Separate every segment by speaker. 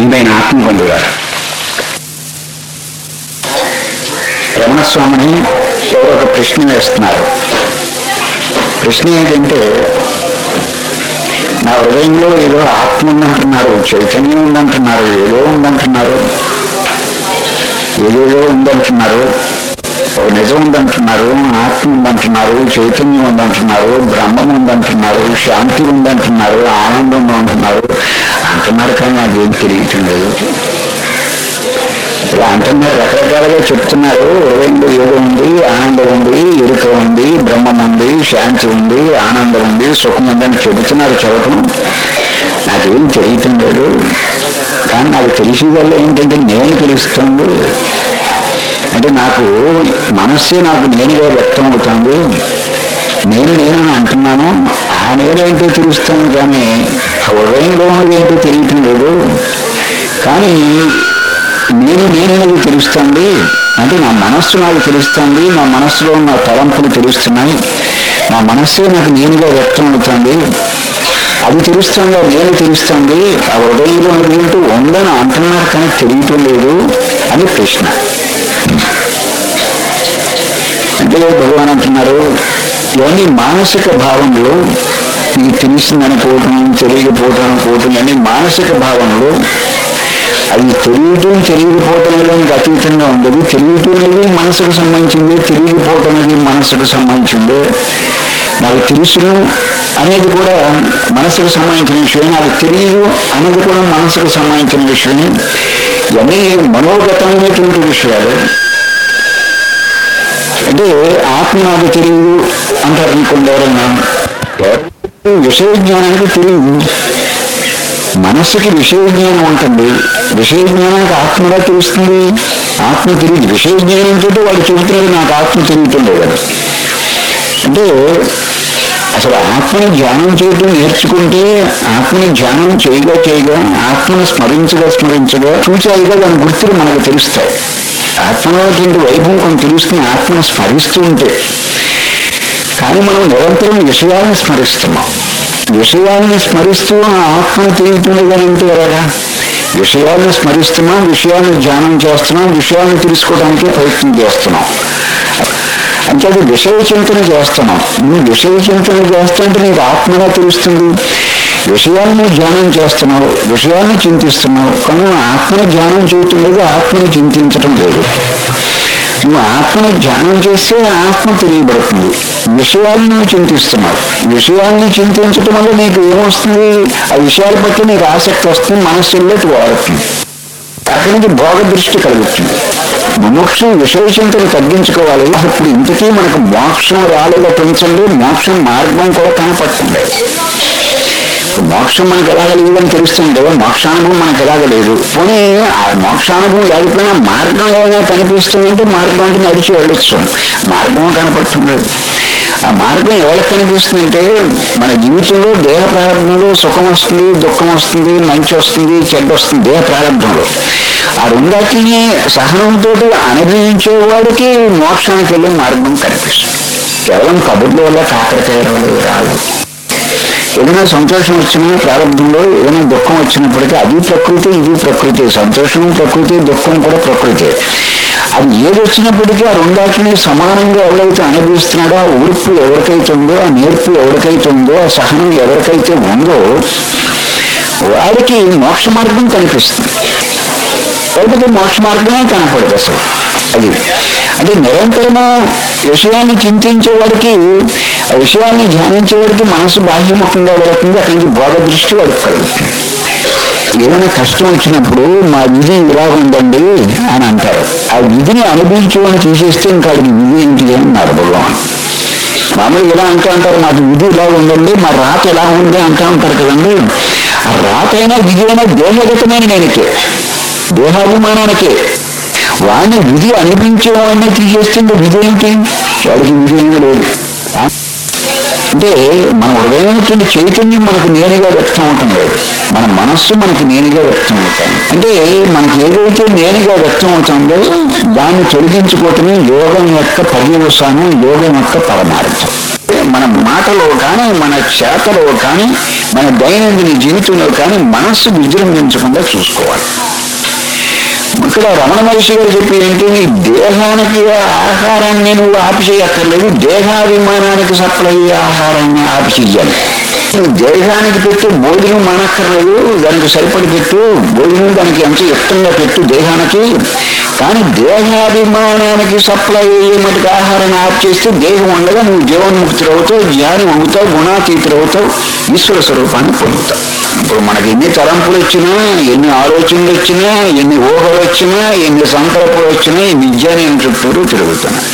Speaker 1: నిండైన ఆత్మ పొందేవారు రమణస్వామిని ఎవరో ఒక ప్రశ్న వేస్తున్నారు ప్రశ్న ఏంటంటే నా హృదయంలో ఏదో ఆత్మ ఉందంటున్నారు చైతన్యం ఉందంటున్నారు ఏదో ఉందంటున్నారు ఏదేదో ఉందంటున్నారు ఒక నిజం ఉందంటున్నారు ఆత్మ ఉందంటున్నారు చైతన్యం ఉందంటున్నారు బ్రహ్మం ఉందంటున్నారు శాంతి ఉందంటున్నారు ఆనందం ఉందంటున్నారు అంటున్నారు కానీ నాకేం తెలియటం లేదు ఇలా అంటున్నారు రకరకాలుగా చెప్తున్నారు హృదయంలో ఏదో ఉంది ఆనందం ఉంది ఎరుక ఉంది బ్రహ్మం ఉంది శాంతి ఉంది ఆనందం ఉంది సుఖం ఉంది అని చెబుతున్నారు చదవటం నాకేం తెలియటం లేదు కానీ నాకు తెలిసే వల్ల ఏంటంటే నేను తెలుస్తుంది అంటే నాకు మనస్సే నాకు నేనుగా వ్యక్తం అవుతుంది నేను నేను అని అంటున్నాను ఆ నేనేంటో తెలుస్తాను కానీ ఆ హృదయంలో ఉన్నది ఏంటో తెలియటం లేదు కానీ నేను నేనేది తెలుస్తుంది అంటే నా మనస్సు నాకు తెలుస్తుంది నా మనస్సులో ఉన్న తలంపులు తెలుస్తున్నాయి నా మనస్సే నాకు నేనుగా వ్యక్తం అవుతుంది అది తెలుస్తుందో నేను తెలుస్తుంది ఆ హృదయంలో ఉన్నది ఏంటో ఉందని అంటున్నారు కానీ తెలియటం లేదు అని ప్రశ్న అంటే భగవాన్ అంటున్నారు ఇవన్నీ మానసిక భావంలో నీకు తెలిసిందనుకోవటం తెలియకపోవటం అనుకోవటం అన్ని మానసిక భావనలు అది తెలియటం తెలియకపోవటం అనేది అతీతంగా ఉండదు తెలియటం అనేది మనసుకు సంబంధించింది తెలియకపోవటం అనేది మనసుకు సంబంధించింది నాకు తెలుసును అనేది కూడా మనసుకు సంబంధించిన విషయం నాకు తెలియదు అనేది కూడా మనసుకు సంబంధించిన విషయం ఇవన్నీ మనోగతమైనటువంటి విషయాలు అంటే ఆత్మ నాకు తెలియదు అంటారు అనుకోండి ఎవరైనా విషయ జ్ఞానానికి తెలియదు మనస్సుకి విషయ జ్ఞానం ఉంటుంది విషయ జ్ఞానానికి ఆత్మగా తెలుస్తుంది ఆత్మ తెలియదు విషయ జ్ఞానంతో వాడు చెబుతున్నాడు నాకు ఆత్మ తెలియటం లేదు అంటే అసలు ఆత్మని ధ్యానం చేయడం నేర్చుకుంటే ఆత్మని ధ్యానం చేయగా చేయగా ఆత్మను స్మరించగా స్మరించగా చూచాయిగా దాని గుర్తులు మనకు తెలుస్తాయి ఆత్మలోటువంటి వైభవం కొంచెం తెలుస్తుంది ఆత్మను స్మరిస్తూ ఉంటే కానీ మనం నిరంతరం విషయాలను స్మరిస్తున్నాం విషయాలను స్మరిస్తూ ఆ ఆత్మను తెలియట్లేదని అంటే ఎలాగా విషయాలను స్మరిస్తున్నాం విషయాలను ధ్యానం చేస్తున్నాం విషయాలను తెలుసుకోవడానికి ప్రయత్నం చేస్తున్నాం అంటే అది విషయ చింతన చేస్తున్నాం నువ్వు విషయ చింతన చేస్తుంటే నీకు ఆత్మగా తెలుస్తుంది విషయాలను ధ్యానం చేస్తున్నావు విషయాన్ని చింతిస్తున్నావు కానీ ఆత్మని ధ్యానం చేయటం లేదు ఆత్మని చింతించటం లేదు నువ్వు ఆత్మని ధ్యానం చేస్తే ఆత్మ తెలియబడుతుంది విషయాలను నువ్వు చింతిస్తున్నావు విషయాన్ని చింతించటం వల్ల నీకు ఏమొస్తుంది ఆ విషయాల పట్ల నీకు ఆసక్తి వస్తుంది మనస్సులోకి వాడుతుంది అక్కడి నుంచి భోగ దృష్టి కలుగుతుంది మోక్షం విషయ చింతను తగ్గించుకోవాలి ఇప్పుడు ఇంతకీ మనకు మోక్షం రాలేదో పెంచండి మోక్షం మార్గం కూడా కనపడుతుంది మోక్షం మనకు ఎలాగ లేదని తెలుస్తుందో మోక్షానుభవం మనకు ఎలాగ లేదు పోనీ ఆ మోక్షానుభవం లేకపోయినా మార్గం ఏమైనా కనిపిస్తుందంటే మార్గం నడిచి వెళ్ళొచ్చు మార్గం కనపడుతుంది ఆ మార్గం ఎవరికి కనిపిస్తుందంటే మన జీవితంలో దేహ ప్రారంభంలో సుఖం వస్తుంది దుఃఖం వస్తుంది మంచి వస్తుంది చెడ్డ వస్తుంది దేహ ప్రారంభంలో ఆ రెండాటిని సహనంతో అనుభవించేవాడికి మోక్షానికి వెళ్ళే మార్గం కనిపిస్తుంది కేవలం కబుర్ల వల్ల కాకరకాయ రాదు ఏదైనా సంతోషం వచ్చినా ప్రారంభంలో ఏదైనా దుఃఖం వచ్చినప్పటికీ అది ప్రకృతి ఇది ప్రకృతి సంతోషం ప్రకృతి దుఃఖం కూడా ప్రకృతి అది ఏది వచ్చినప్పటికీ ఆ రెండాటిని సమానంగా ఎవరైతే అనుభవిస్తున్నాడో ఆ ఊర్పు ఎవరికైతే ఉందో ఆ నేర్పు ఎవరికైతే ఉందో ఆ సహనం ఎవరికైతే ఉందో వాడికి మోక్ష మార్గం కనిపిస్తుంది లేకపోతే మోక్ష మార్గమే కనపడదు అసలు అది అంటే నిరంతరము విషయాన్ని చింతించేవాడికి ఆ విషయాన్ని ధ్యానించేవాడికి మనసు బాహ్యముఖంగా వెళుతుంది అక్కడి నుంచి భోగ దృష్టి వాడికి కలుగుతుంది ఏదైనా కష్టం వచ్చినప్పుడు మా విధి ఇలా ఉందండి అని అంటారు ఆ విధిని అనుభవించుకొని తీసేస్తే ఇంకా అది విధి ఏంటి అన్నారు భగవాన్ మామూలుగా ఇలా అంటూ అంటారు మాకు విధి ఇలా ఉందండి మా రాత ఎలా ఉంది అంటూ ఉంటారు కదండి ఆ రాత అయినా విధి అయినా దేహగతమైన నేనకే దేహాభిమానానికే వాడిని విధి అనిపించేవాడిని తీసేస్తుంటే విధి ఏంటి వాడికి విధి ఏమీ లేదు అంటే మన హృదయమైనటువంటి చైతన్యం మనకు నేనుగా వ్యక్తం అవటం లేదు మన మనస్సు మనకి నేనుగా వ్యక్తం అవుతాం అంటే మనకి ఏదైతే నేనుగా వ్యక్తం అవుతుందో దాన్ని తొలగించుకోవటమే యోగం యొక్క పర్యవసానం యోగం యొక్క పరమార్థం మన మాటలో కానీ మన చేతలో కానీ మన దైనందిన జీవితంలో కానీ మనస్సు విజృంభించకుండా చూసుకోవాలి ఇక్కడ రమణ మహర్షి గారు చెప్పి ఏంటి నీ దేహానికి ఆహారాన్ని నువ్వు ఆపి చేయక్కర్లేదు దేహాభిమానానికి సప్లై అయ్యే ఆహారాన్ని ఆపి చెయ్యాలి నువ్వు దేహానికి పెట్టు భోజనం మానక్కర్లేదు దానికి సరిపడి పెట్టు భోజనం దానికి ఎంత ఇష్టంగా పెట్టు దేహానికి కానీ దేహాభిమానానికి సప్లై అయ్యే మటుకు ఆహారాన్ని ఆఫ్ చేస్తే దేహం ఉండగా నువ్వు జీవన్ముక్తులు అవుతావు జ్ఞాని అవుతావు గుణాతీతులు అవుతావు ఈశ్వర స్వరూపాన్ని పొందుతావు ఇప్పుడు మనకి ఎన్ని తలంపులు వచ్చినా ఎన్ని ఆలోచనలు వచ్చినా ఎన్ని ఊహలు వచ్చినా ఎన్ని సంకల్పాలు వచ్చినా ఈ విద్యాన్ని చుట్టూరు తిరుగుతున్నాయి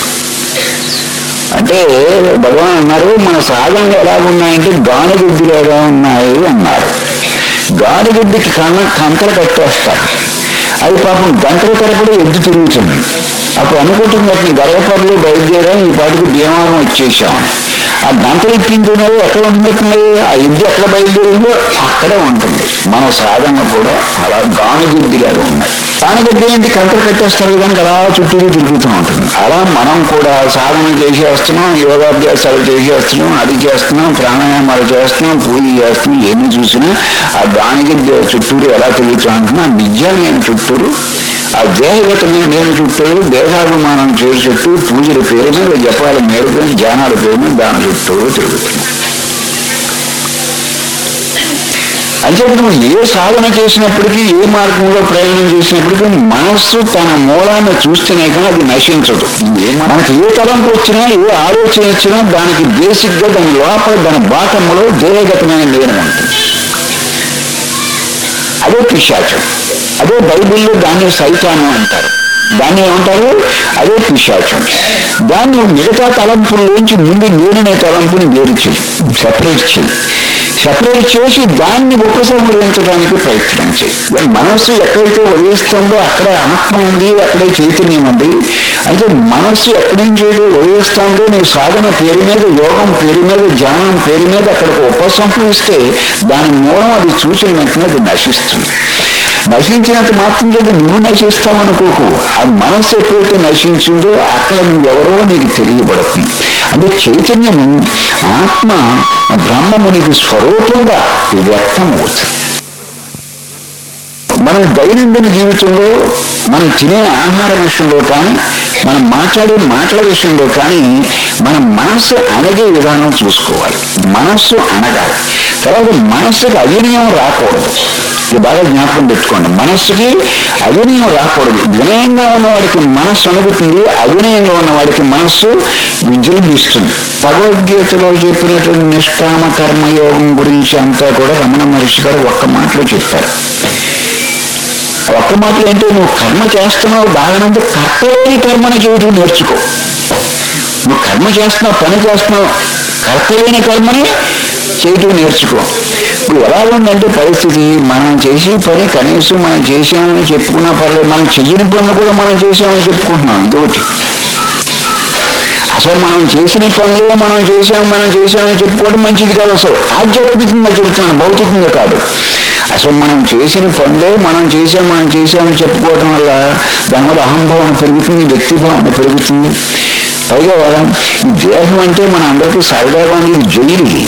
Speaker 1: అంటే భగవాన్ అన్నారు మన సాధనలు ఎలా ఉన్నాయంటే గానుగుడ్డులు ఎలా ఉన్నాయి అన్నారు గానుగుడ్డికి కన్న కంకలు కట్టేస్తారు అది పాపం గంటల తరపుడు ఎద్దు తిరుగుతుంది అప్పుడు అనుకుంటుంది అతని గర్వపరులు బయలుదేరాం ఈ పాటికి భీమారం వచ్చేసాం ఆ గంటలు ఎక్కించున్నది ఎక్కడ ఉంటుంది ఆ ఎద్దు ఎక్కడ బయలుదేరిందో అక్కడే ఉంటుంది మన సాధన కూడా అలా గానుగుడ్డిలాగా ఉన్నాయి గానుగుడ్డి ఏంటి కంకలు కట్టేస్తారు కనుక అలా చుట్టూ తిరుగుతూ ఉంటుంది అలా మనం కూడా సాధన చేసేస్తున్నాం యోగాభ్యాసాలు చేసేస్తున్నాం అది చేస్తున్నాం ప్రాణాయామాలు చేస్తున్నాం పూజ చేస్తున్నాం ఏమి చూసినా ఆ దానికి చుట్టూరు ఎలా తిరుగుతూ ఉంటున్నా విద్య నేను చుట్టూరు ఆ దేహగతమైన నేను చుట్టూరు దేహాభిమానం చేరు చుట్టూ పూజల పేరు మీద జపాల మేరకు ధ్యానాల పేరు మీద దాని చుట్టూరు తిరుగుతున్నాం అంటే నువ్వు ఏ సాధన చేసినప్పటికీ ఏ మార్గంలో ప్రయాణం చేసినప్పటికీ మనస్సు తన మూలాన్ని చూస్తేనే కానీ అది నశించదు ఏ మా- మనకి ఏ తలంపు వచ్చినా ఏ ఆలోచన వచ్చినా దానికి బేసిక్ గా దాని లోపల దాని బాటంలో దేహగతమైన లేని ఉంటుంది అదే పిశాచం అదే బైబిల్లో దాన్ని సైతాను అంటారు దాన్ని ఏమంటారు అదే పిశాచం దాన్ని మిగతా తలంపుల్లోంచి ముందు నేననే తలంపుని వేరు చేయి సెపరేట్ చేయి సెపరేట్ చేసి దాన్ని ఉపసంహరించడానికి ప్రయత్నం చేయి దాని మనస్సు ఎక్కడైతే వదిలిస్తుందో అక్కడే ఆత్మ ఉంది అక్కడే చైతన్యం ఉంది అయితే మనస్సు ఎక్కడి నుంచి అయితే వదిలిస్తుందో నీ సాధన పేరు మీద యోగం పేరు మీద ధ్యానం పేరు మీద అక్కడికి ఉపసంహరిస్తే దాని మూలం అది చూసిన వెంటనే అది నశిస్తుంది నశించినంత మాత్రం చేత నువ్వు నశిస్తావనుకోకు ఆ మనస్సు ఎప్పుడైతే నశించిందో అక్కడ నువ్వెవరో నీకు తెలియబడుతుంది అంటే చైతన్యము ఆత్మ బ్రహ్మము నీకు స్వరూపంగా వ్యక్తం అవుతుంది మన దైనందిన జీవితంలో మనం తినే ఆహార విషయంలో కానీ మనం మాట్లాడే మాటల విషయంలో కానీ మన మనస్సు అణగే విధానం చూసుకోవాలి మనస్సు అనగాలి తర్వాత మనస్సుకి అవినయం రాకూడదు ఇది బాగా జ్ఞాపకం పెట్టుకోండి మనస్సుకి అవినయం రాకూడదు వినయంగా ఉన్నవాడికి మనస్సు అణుగుతుంది అవినయంగా ఉన్నవాడికి మనస్సు విజృంభిస్తుంది భగవద్గీతలో చెప్పినటువంటి నిష్కామ కర్మయోగం గురించి అంతా కూడా రమణ మహర్షి గారు ఒక్క మాటలో చెప్పారు ఒక్క మాటలు ఏంటో నువ్వు కర్మ చేస్తున్నావు బాగానంటే కర్తలేని కర్మను చేయటం నేర్చుకో నువ్వు కర్మ చేస్తున్నావు పని చేస్తున్నావు కర్తలేని కర్మని చేయటం నేర్చుకో ఇప్పుడు ఎలా ఉందంటే పరిస్థితి మనం చేసే పని కనీసం మనం చేసామని చెప్పుకున్నా పర్లేదు మనం చెయ్యని పనులు కూడా మనం చేసామని చెప్పుకుంటున్నాం ఇంకొకటి అసలు మనం చేసిన పనులు మనం చేసాం మనం చేసామని చెప్పుకోవడం మంచిది కాదు అసలు ఆధ్యాత్మికంగా చెబుతున్నాను భౌతికంగా కాదు అసలు మనం చేసిన పనులే మనం చేసాం మనం చేసామని చెప్పుకోవడం వల్ల దానివల్ల అహంభావన పెరుగుతుంది వ్యక్తిభావన పెరుగుతుంది పైగా ఈ దేహం అంటే మన అందరికీ సరదాగా ఉంది ఇది జైలు ఇది.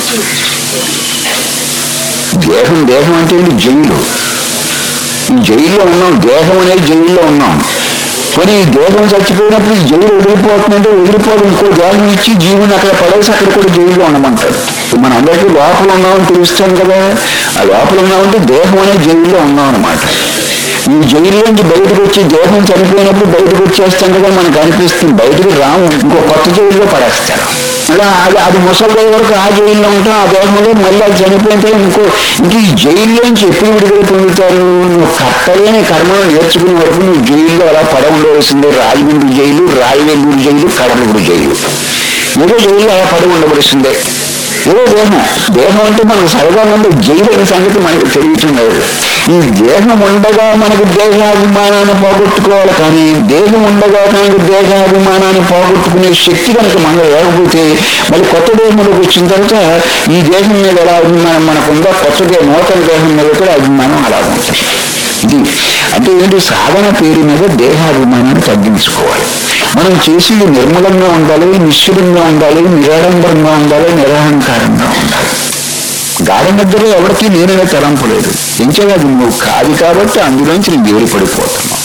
Speaker 1: దేహం దేహం అంటే ఇది జైలు ఈ జైల్లో ఉన్నాం దేహం అనేది జైల్లో ఉన్నాం మరి ఈ దేహం చచ్చిపోయినప్పుడు ఈ జైలు వదిలిపోతుందంటే వదిలిపోదు ఇంకో దేహం ఇచ్చి జీవుని అక్కడ పడేసి అక్కడ కూడా జైల్లో ఉండమంటారు మన అందరికీ లోపల ఉన్నామని తెలుస్తాం కదా ఆ లోపల ఉన్నామంటే దేహం అనేది జైల్లో ఉన్నాం అనమాట ఈ జైలు నుంచి బయటకు వచ్చి దేహం చనిపోయినప్పుడు బయటకు వచ్చేస్తాం కదా మనకు అనిపిస్తుంది బయటకు రాము ఇంకో కొత్త జైల్లో పడేస్తారు అలా అది అది ముసలి వరకు ఆ జైల్లో ఉంటాం ఆ దేహంలో మళ్ళీ అది చనిపోయిన తర్వాత ఇంకో ఇంక ఈ జైల్లోంచి ఎప్పుడు విడుదల పొందుతారు నువ్వు కట్టలేని కర్మను నేర్చుకునే వరకు నువ్వు జైల్లో అలా పడ ఉండవలసిందే Rajahmundry jail Rayavellore jail Cuddalore jail ఏదో జైల్లో అలా పడి ఉండవలసిందే ఏదో దేహం దేహం అంటే మనకు సరదా ఉండే జైలు అనే సంగతి మనకు తెలియటం లేదు ఈ దేహం ఉండగా మనకు దేహాభిమానాన్ని పోగొట్టుకోవాలి కానీ దేహం ఉండగా మనకు దేహాభిమానాన్ని పోగొట్టుకునే శక్తి కనుక మనలో లేకపోతే మళ్ళీ కొత్త దేహంలోకి వచ్చిన తర్వాత ఈ దేహం మీద ఎలా అభిమానం మనకు ఉందో కొత్త దేహం నూతన దేహం మీద కూడా అభిమానం అలా ఉంటుంది ఇది అంటే ఏంటి సాధన పేరు మీద దేహాభిమానాన్ని తగ్గించుకోవాలి మనం చేసేది నిర్మలంగా ఉండాలి నిశ్చలంగా ఉండాలి నిరాడంబరంగా ఉండాలి నిరహంకారంగా ఉండాలి గాఢ నిద్రలో ఎవరికి నేననే తలంపు లేదు ఇంకేది అది నువ్వు కాదు కాబట్టి అందులోంచి నేను వేరుపడిపోతున్నావు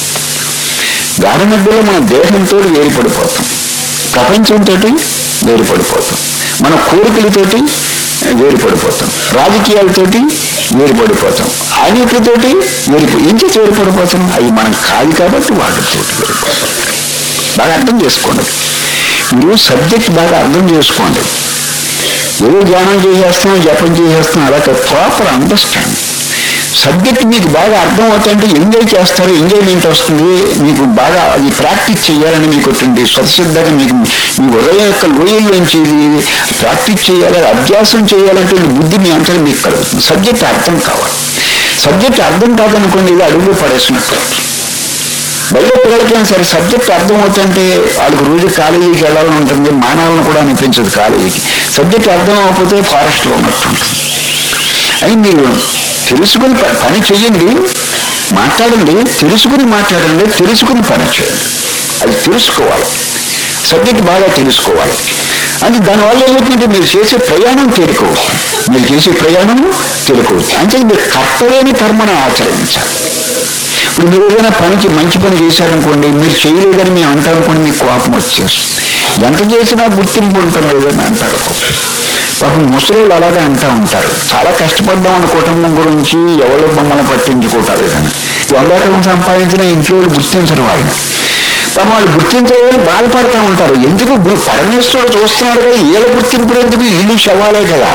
Speaker 1: గాఢ నిద్రలో మన దేహంతో వేరుపడిపోతాం ప్రపంచంతో వేరుపడిపోతాం మన కోరికలతోటి వేరుపడిపోతాం రాజకీయాలతోటి వేరుపడిపోతాం అన్నిటితోటి వేరుపో ఇంకే వేరుపడిపోతాం అవి మనం కాదు కాబట్టి వాటితో వేరుపడిపోతాం బాగా అర్థం చేసుకోండి మీరు సబ్జెక్ట్ బాగా అర్థం చేసుకోండి ఏదో ధ్యానం చేసేస్తాం జపం చేసేస్తాం అలా ప్రాపర్ అండర్స్టాండ్ సబ్జెక్ట్ మీకు బాగా అర్థం అవుతుంటే ఎంజాయ్ చేస్తారు ఎంజాయ్మెంట్ వస్తుంది మీకు బాగా అది ప్రాక్టీస్ చేయాలని మీకు ఉంటుంది స్వతసిద్ధంగా మీకు మీ హృదయం యొక్క లోయల్లోంచి ఇది ప్రాక్టీస్ చేయాలి అభ్యాసం చేయాలంటే ఈ బుద్ధి మీ అంతా మీకు కలుగుతుంది సబ్జెక్ట్ అర్థం కావాలి సబ్జెక్ట్ అర్థం కాదనుకోండి ఇది అడుగులో పడేసినట్టు బయట పిల్లలకైనా సరే సబ్జెక్ట్ అర్థం అవుతుంటే వాళ్ళకి రోజు కాలేజీకి వెళ్ళాలని ఉంటుంది మానవాళ్ళని కూడా అనిపించదు కాలేజీకి సబ్జెక్ట్ అర్థం అవ్వకపోతే ఫారెస్ట్లో ఉన్నట్టు ఉంటుంది అయి మీరు తెలుసుకుని ప- పని చెయ్యండి మాట్లాడండి తెలుసుకుని మాట్లాడండి తెలుసుకుని పని చేయండి అది తెలుసుకోవాలి సబ్జెక్ట్ బాగా తెలుసుకోవాలి అంటే దానివల్ల ఏమవుతుందంటే మీరు చేసే ప్రయాణం తేలికవుతుంది మీరు చేసే ప్రయాణం తేలికవుతుంది అంటే మీరు కర్తలేని కర్మను ఆచరించాలి ఇప్పుడు మీరు ఏదైనా పనికి మంచి పని చేశారనుకోండి మీరు చేయలేదని మేము అంటారనుకోండి మీకు కోపం వచ్చేస్తుంది ఎంత చేసినా గుర్తింపు ఉంటాం లేదని అంటారు పాపం ముసలిళ్ళు అలాగే అంటూ ఉంటారు చాలా కష్టపడ్డాం అన్న కుటుంబం గురించి ఎవరో మమ్మల్ని పట్టించుకుంటారు కానీ వంద ఎకరం సంపాదించిన ఇంట్లో వాళ్ళు గుర్తించరు వాళ్ళని పాపం వాళ్ళు గుర్తించాలని బాధపడతా ఉంటారు ఎందుకు గు- పరమేశ్వరుడు చూస్తున్నాడు కదా వీళ్ళ గుర్తింపు ఎందుకు వీళ్ళు శవాలే కదా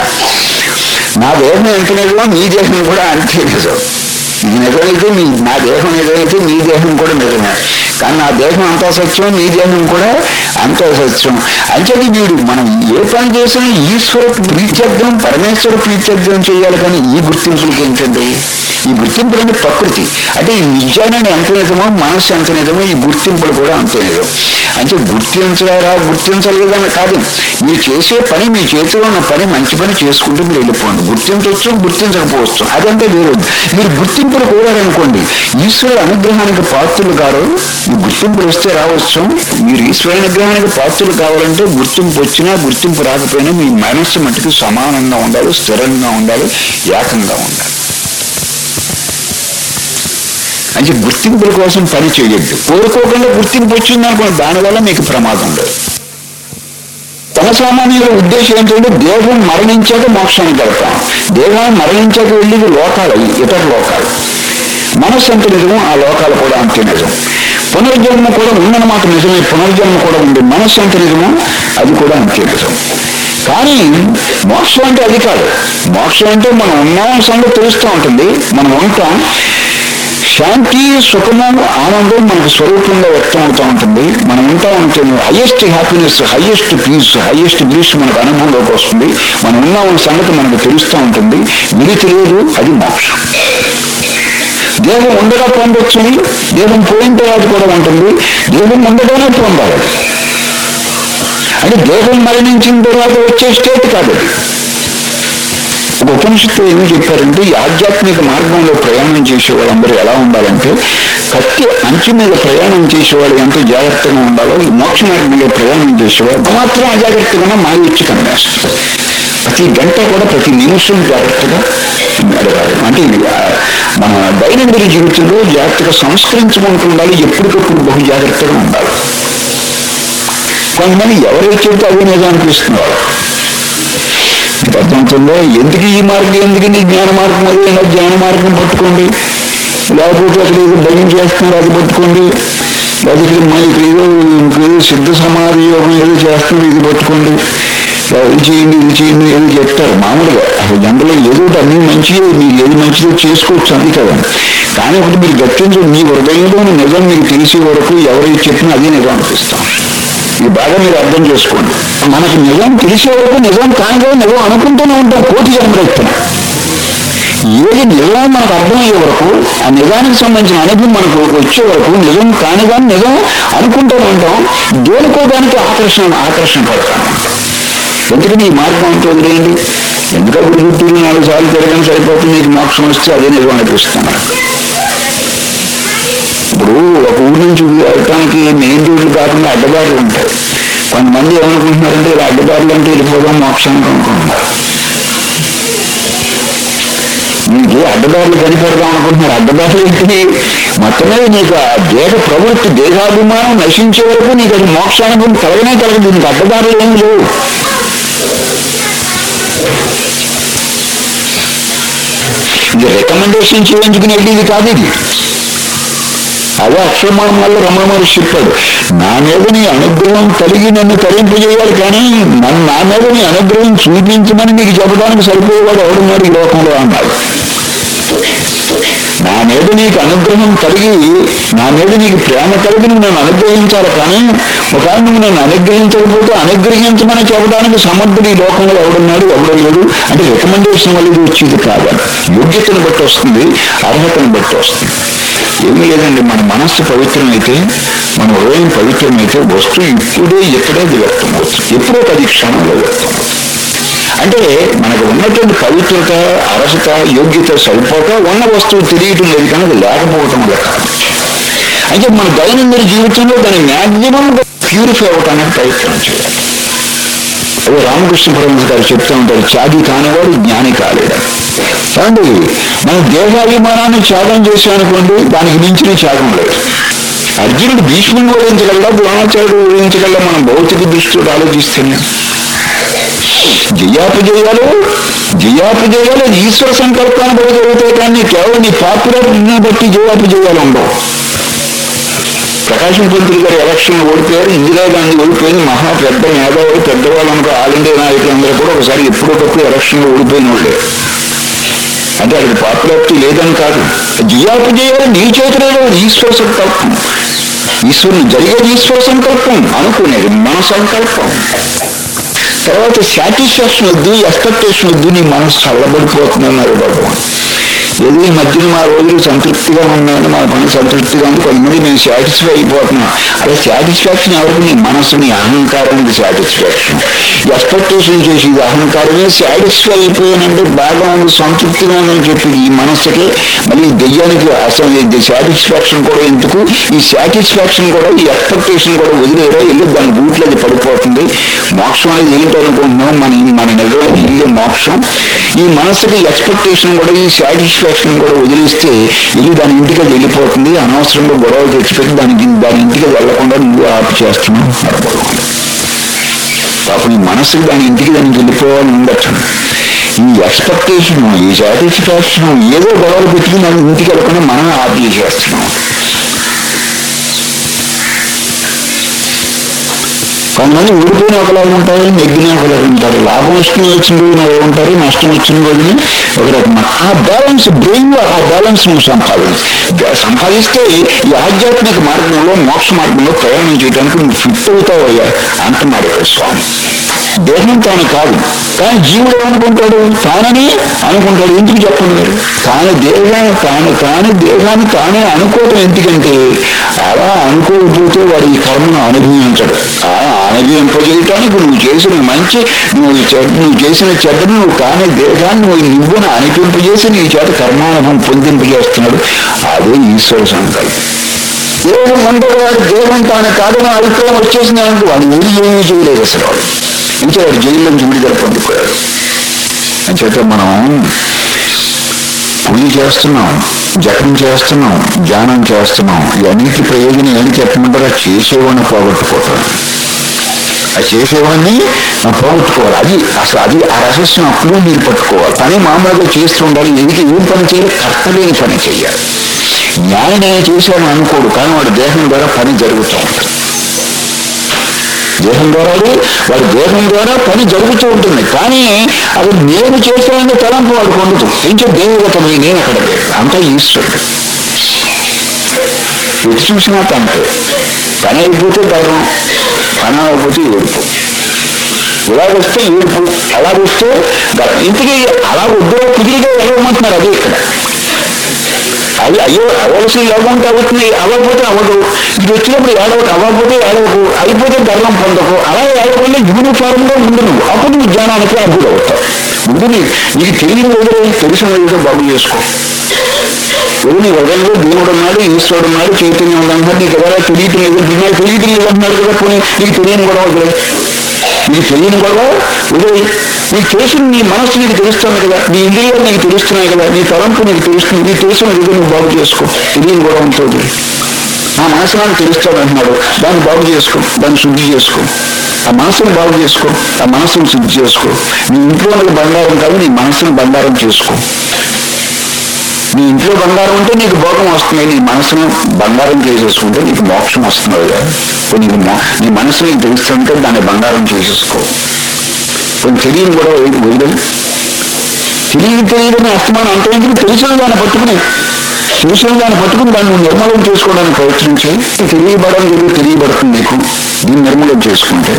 Speaker 1: నా దేహం ఎంత నిజమో మీ దేహం కూడా అంతే నిజం ఇది నిజమైతే మీ నా దేహం నిజమైతే మీ దేహం కూడా నిజమే కానీ నా దేహం అంతా సత్యం నీ దేహం కూడా అంతా సత్యం అంచేది వీడు మనం ఏ పని చేసినా ఈశ్వర ప్రీత్యర్థం పరమేశ్వర ప్రీత్యర్థం చేయాలి కానీ ఈ గుర్తింపులకి ఏంటండి ఈ గుర్తింపులని ప్రకృతి అంటే ఈ విజ్ఞానాన్ని ఎంత నిజమో మనస్సు ఎంత నిజమో ఈ గుర్తింపులు కూడా అంతే నిజం అంటే గుర్తించలేరా గుర్తించలేదని కాదు మీరు చేసే పని మీ చేతిలో ఉన్న పని మంచి పని చేసుకుంటూ మీరు వెళ్ళిపోండి గుర్తించవచ్చు గుర్తించకపోవచ్చు అదంటే వేరు మీరు గుర్తింపులు కోరారనుకోండి ఈశ్వరుడు అనుగ్రహానికి పాత్రులు కారు ఈ గుర్తింపులు వస్తే రావచ్చు మీరు ఈశ్వర అనుగ్రహానికి పాత్రులు కావాలంటే గుర్తింపు వచ్చినా గుర్తింపు రాకపోయినా మీ మనస్సు మట్టుకు సమానంగా ఉండాలి స్థిరంగా ఉండాలి ఏకంగా ఉండాలి అంటే గుర్తింపుల కోసం పని చేయొద్దు కోరుకోకుండా గుర్తింపు వచ్చింది అనుకోండి దానివల్ల మీకు ప్రమాదం లేదు తన సామాన్యుల ఉద్దేశం ఏంటంటే దేహం మరణించాక మోక్షానికి వెళ్తాం దేహం మరణించాక వెళ్ళేది లోకాలు ఇతర లోకాలు మనస్సు ఎంత నిజమో ఆ లోకాలు కూడా అంతే నిజం పునర్జన్మ కూడా ఉందన్నమాట నిజమే పునర్జన్మ కూడా ఉంది మనస్సు ఎంత నిజమో అది కూడా అంతే నిజం కానీ మోక్షం అంటే అది కాదు మోక్షం అంటే మనం ఉన్నాం సంగతి తెలుస్తూ ఉంటుంది మనం ఉంటాం శాంతి సుఖము ఆనందం మనకు స్వరూపంగా వ్యక్తం అవుతూ ఉంటుంది మనం ఉంటా ఉంటుంది highest happiness highest peace highest bliss మనకు అనుభవంలోకి వస్తుంది మనం ఉన్నామన్న సంగతి మనకు తెలుస్తూ ఉంటుంది ఇది తెలియదు అది మోక్షం దేహం ఉండగా పొందొచ్చు దేహం పోయిన తర్వాత కూడా ఉంటుంది దేహం ఉండగానే పొందాలి అంటే దేహం మరణించిన తర్వాత వచ్చే స్టేట్ కాదు అది ఒక ఉపనిషత్తు ఏమి చెప్పారంటే ఈ ఆధ్యాత్మిక మార్గంలో ప్రయాణం చేసే వాళ్ళందరూ ఎలా ఉండాలంటే కత్తి అంచు మీద ప్రయాణం చేసేవాళ్ళు ఎంత జాగ్రత్తగా ఉండాలో ఈ మోక్ష మార్గంలో ప్రయాణం చేసేవాళ్ళు మాత్రం అజాగ్రత్తగా మారి వచ్చి కనిపిస్తుంది ప్రతి గంట కూడా ప్రతి నిమిషం జాగ్రత్తగా నడవాలి అంటే ఇది ఆ, మన దైనందిన జీవితంలో జాగ్రత్తగా సంస్కరించుకుంటూ ఉండాలి ఎప్పటికప్పుడు బహు జాగ్రత్తగా ఉండాలి కొంతమంది ఎవరైతే చెబితే అదే నిజం అనిపిస్తున్నారు అర్థమవుతుందో ఎందుకు ఈ మార్గం ఎందుకు నీ జ్ఞాన మార్గం అది ఇలా జ్ఞాన మార్గం పట్టుకోండి లేకపోతే అక్కడ ఏదో భయం చేస్తున్నారు అది పట్టుకోండి లేకపోతే ఇక్కడ మన ఇక్కడ ఏదో ఇంకేదో సిద్ధ సమాధి యోగం ఏదో చేస్తున్నారు ఇది పట్టుకోండి ఇలా ఇది చేయండి ఇది చేయండి ఏదో చెప్తారు మామూలుగా అసలు జనరల్గా ఏదో ఒకటి అన్ని మంచి మీరు ఏది మంచిదో చేసుకోవచ్చు అది కదా కానీ ఒకటి మీరు గట్టించు మీ హృదయంలో నిజం మీకు తెలిసే వరకు ఎవరైతే చెప్పినా అదే నిజం అనిపిస్తాం ఇది బాగా మీరు అర్థం చేసుకోండి మనకు నిజం తెలిసే వరకు నిజం కానిగా నిజం అనుకుంటూనే ఉంటాం కోటి జన్మరెత్తున ఏది నిజం మనకు అర్థమయ్యే వరకు ఆ నిజానికి సంబంధించిన అనుభవం మనకు వచ్చే వరకు నిజం కానిగా నిజం అనుకుంటూనే ఉంటాం దేనికోవడానికి ఆకర్షణ ఆకర్షణ పడతాం ఎందుకని ఈ మార్గం అంతా వదిలేయండి ఎందుకంటే గుర్తులు నాలుగు సార్లు తిరగని సరిపోతుంది మీకు మోక్షం వస్తే అదే నిజం అనిపిస్తాను ఇప్పుడు ఒక ఊరి నుంచి వెళ్ళటానికి మెయిన్ రోడ్లు కాకుండా అడ్డదారులు ఉంటాయి కొంతమంది ఏమనుకుంటున్నారంటే ఇలా అడ్డదారులు అంటే వెళ్ళిపోదాం మోక్షానికి అనుకుంటున్నారు నీకు అడ్డదారులు కనిపెడదాం అనుకుంటున్నారు అడ్డదారులు ఏంటి మొత్తం మీద నీకు ఆ దేహ ప్రవృత్తి దేహాభిమానం నశించే వరకు నీకు అది మోక్షానుభవం కలగనే కలగదు నీకు అడ్డదారులు ఏమి లేవు ఇది రికమెండేషన్ చేయించుకుని వెళ్ళేది కాదు ఇది అదే అక్షరమానం వల్ల రమణ మహర్షి చెప్పాడు నా మీద నీ అనుగ్రహం కలిగి నన్ను తరింపజేయాలి కానీ నన్ను నా మీద నీ అనుగ్రహం చూపించమని నీకు చెప్పడానికి సరిపోయేవాడు ఎవడున్నాడు ఈ లోకంలో అన్నాడు నా మీద నీకు అనుగ్రహం కలిగి నా మీద నీకు ప్రేమ కలిగి నువ్వు నన్ను అనుగ్రహించాలి కానీ ఒకవేళ నువ్వు నన్ను అనుగ్రహించకపోతే అనుగ్రహించమని చెప్పడానికి సమర్థుడు ఈ లోకంలో ఎవడున్నాడు ఎవడు లేడు అంటే రికమెండేషన్ వల్ల ఇది వచ్చేది కాదు యోగ్యతను బట్టి వస్తుంది అర్హతను బట్టి వస్తుంది ఏమీ లేదండి మన మనస్సు పవిత్రమైతే మన హృదయం పవిత్రమైతే వస్తువు ఇప్పుడే ఇక్కడే అది వ్యక్తం అవుతుంది ఎప్పుడో పది క్షణంలో వ్యక్తం అవుతుంది అంటే మనకు ఉన్నటువంటి పవిత్రత అర్హత యోగ్యత సరిపోక ఉన్న వస్తువు తెలియటం లేదు కానీ అది లేకపోవటం వల్ల కాదు అంటే మన దైనందిన జీవితంలో దాని మ్యాక్సిమం ప్యూరిఫై అవ్వటానికి ప్రయత్నం చేయాలి అదే రామకృష్ణ పరమహంస గారు చెప్తూ ఉంటారు త్యాగి కానివాడు జ్ఞాని కాలేడు ఏమండి మన దేహాభిమానాన్ని త్యాగం చేశామనుకోండి దానికి మించిన త్యాగం లేదు అర్జునుడు భీష్ముని ఓడించగలడా ద్రోణాచార్యుడు ఓడించగలడా మనం భౌతిక దృష్టితో ఆలోచిస్తేనే జయాపజయాలు జయాపజయాలు అది ఈశ్వర సంకల్పాన్ని బట్టి జరుగుతాయి కానీ కేవలం నీ పాపులారిటీని బట్టి జయాపజయాలు ఉండవు ప్రకాశం పంతులు గారు ఎలక్షన్ ఓడిపోయారు ఇందిరాగాంధీ ఓడిపోయింది మహా పెద్ద మేధావులు పెద్దవాళ్ళు అనుకో ఆల్ ఇండియా నాయకులందరూ కూడా ఒకసారి ఎప్పుడొకప్పుడు ఎలక్షన్లో ఓడిపోయిన వాళ్ళే అంటే అక్కడ పాపులారిటీ లేదని కాదు జయాపజయాలు నీ చేతిలో లేవు, ఈశ్వర సంకల్పం ఈశ్వరుని జరిగేది ఈశ్వర సంకల్పం అనుకునేది మన సంకల్పం తర్వాత సాటిస్ఫాక్షన్ వద్దు ఎక్స్పెక్టేషన్ వద్దు నీ మనసు చల్లబడిపోతుంది అన్నారు భగవాన్ ఏది ఈ మధ్యన మా రోజులు సంతృప్తిగా ఉన్నాయని మా పని సంతృప్తిగా ఉంది కొంతమంది నేను సాటిస్ఫై అయిపోతున్నాను అదే సాటిస్ఫాక్షన్ ఎవరికి నీ మనసు నీ అహంకారానికి సాటిస్ఫాక్షన్ ఎక్స్పెక్టేషన్ చేసి ఇది అహంకారమే సాటిస్ఫై అయిపోయానంటే బాగా ఉంది సంతృప్తిగా ఉందని చెప్పి ఈ మనస్సుకి మళ్ళీ ఈ దెయ్యానికి అసలు ఇది సాటిస్ఫాక్షన్ కూడా ఎందుకు ఈ సాటిస్ఫాక్షన్ కూడా ఈ ఎక్స్పెక్టేషన్ కూడా వదిలేరా వెళ్ళి దాని బూట్లో అది పడిపోతుంది మోక్షం అనేది ఏంటో అనుకుంటున్నాం మన మన నిజమైన ఇల్లే మోక్షం ఈ మనసుకి ఎక్స్పెక్టేషన్ కూడా ఈ సాటిస్ఫాక్షన్ కూడా వదిలిస్తే వెళ్ళి దాని ఇంటికి అది వెళ్ళిపోతుంది అనవసరంగా గొడవ తెచ్చిపెట్టి దానికి దాని ఇంటికి అది వెళ్లకుండా నువ్వు ఆపు చేస్తున్నావు అన్నారు భగవానుడు. పాపం ఈ మనసుకి దాని ఇంటికి దానికి వెళ్ళిపోవాలని ఉండొచ్చు ఈ ఎక్స్పెక్టేషన్ ఈ సాటిస్ఫాక్షన్ ఏదో గొడవలు పెట్టుకుని దాని ఇంటికి వెళ్ళకుండా మనం ఆపు చేస్తున్నాం కొంతమంది ఊడిపోయిన ఒకలాగా ఉంటారు నెగ్గిన ఒకలాగా ఉంటారు లాభం వచ్చిన వచ్చిన రోజున ఒకరు ఉంటారు నష్టం వచ్చిన రోజున ఒక రకం ఆ బ్యాలెన్స్ బ్రెయిన్ ఆ బ్యాలెన్స్ నువ్వు సంపాదించు సంపాదిస్తే ఈ ఆధ్యాత్మిక మార్గంలో మోక్ష మార్గంలో ప్రయాణం చేయడానికి నువ్వు ఫిట్ అవుతావు అయ్యా అంటున్నాడు ఇక్కడ స్వామి దేహం తాను కాదు కానీ జీవుడు ఏమనుకుంటాడు తానని అనుకుంటాడు ఎందుకు చెప్పండి మీరు తాను దేహాన్ని తాను కాని దేహాన్ని తానే అనుకోవటం ఎందుకంటే అలా అనుకోకపోతే వాడు ఈ కర్మను అనుభవించడు ఆ అనుభవింపజేయటానికి నువ్వు చేసిన మంచి నువ్వు చెడ్డ నువ్వు చేసిన చెడ్డను నువ్వు కాని దేహాన్ని నువ్వు నువ్వును అనిపింపజేసి నీ చేత కర్మానుభవం పొందింపజేస్తున్నాడు అదే ఈశ్వర సంకల్పం దేహం ఉండదు వాడు దేహం తాను కాదని అభిప్రాయం వచ్చేసింది అనుకో వాడు ఏమి ఏమీ చేయలేదు అసలు వాడు ఇంకా వాడు జైల్లో నుంచి విడుదల పొందిపోయాడు అని చెప్పి మనం పూజ చేస్తున్నాం జపం చేస్తున్నాం ధ్యానం చేస్తున్నాం ఇవన్నిటి ప్రయోజనం ఏంటి చెప్పమంటారా చేసేవాడిని పోగొట్టుకోవటం ఆ చేసేవాడిని మనం పోగొట్టుకోవాలి అది అసలు అది ఆ రహస్యం అప్పుడు మీరు పట్టుకోవాలి పని మామూలుగా చేస్తూ ఉండాలి ఎందుకు ఏం పని చేయాలి కర్తలేని పని చేయాలి జ్ఞాని నేను చేశాను అనుకోడు కానీ వాడి దేహం ద్వారా పని జరుగుతూ ఉంటుంది దేహం ద్వారా వాడి దేహం ద్వారా పని జరుగుతూ ఉంటుంది కానీ అది నేను చేస్తానని తలంపు వాడికి ఉండదు ఇంకా దేవగతమై నేను అక్కడ లేదు అంతా ఈశ్వరుడు ఎటు చూసినా తంటే పని అయిపోతే గర్వం పని అయిపోతే ఏడుపు ఇలా వస్తే ఏడుపు అలా వస్తే గర్వం ఇంతకీ అలా వద్దు కుదిరిగా వెళ్ళమంటున్నారు అదే ఇక్కడ అది అయ్యో అవ్వాల్సిన యోగం అవుతుంది అవ్వకపోతే అవ్వదు ఇది వచ్చినప్పుడు ఏడవకు అవ్వకపోతే ఏడవకు అయిపోతే గర్వం పొందకు అలా ఏడవకుండా యూనిఫామ్ గా ఉండు నువ్వు అప్పుడు నువ్వు జ్ఞానానికి అర్థులు అవుతావు ముందు నీ నీకు తెలియని వదిలే తెలిసిన వదిలితో బాగు చేసుకో ఏదో నీ హృదయంలో దేవుడు ఉన్నాడు ఈశ్వరుడు ఉన్నాడు చైతన్యం ఉందన్నాడు నీకు ఎవరా తెలియటం లేదు దీని తెలియటం లేదు అంటున్నాడు కదా పోనీ నీకు తెలియని గొడవ వదిలే నీకు తెలియని గొడవ వదిలే నీకు తెలిసిన నీ మనస్సు నీకు తెలుస్తుంది కదా నీ ఇంద్రియాలు నీకు తెలుస్తున్నాయి కదా నీ తలంపు నీకు తెలుస్తుంది నీకు తెలిసిన ఏదో నువ్వు బాగు చేసుకో తెలియని గొడవ ఉంటుంది నా మనసు నాకు తెలుస్తాడు అంటున్నాడు దాన్ని బాగు చేసుకో దాన్ని శుద్ధి చేసుకో ఆ మనసును బాగు చేసుకో ఆ మనసును శుద్ధి చేసుకో నీ ఇంట్లో ఉన్నది బంగారం కాదు నీ మనసును బంగారం చేసుకో నీ ఇంట్లో బంగారం ఉంటే నీకు భోగం వస్తుంది నీ మనసును బంగారం చేసేసుకుంటే నీకు మోక్షం వస్తుంది కదా ఇప్పుడు నీకు మో- నీ మనసు నీకు తెలుస్తుంటే దాన్ని బంగారం చేసేసుకో కొంచెం తెలియని కూడా వదిలేదు తెలియదు తెలియదని అస్తమానం అంటే ఎందుకు తెలిసిన దాన్ని పట్టుకుని తెలిసిన దాన్ని పట్టుకుని దాన్ని నువ్వు నిర్మూలన చేసుకోవడానికి ప్రయత్నించి తెలియబడడం ఏదో తెలియబడుతుంది నీకు దీన్ని నిర్మూలన చేసుకుంటే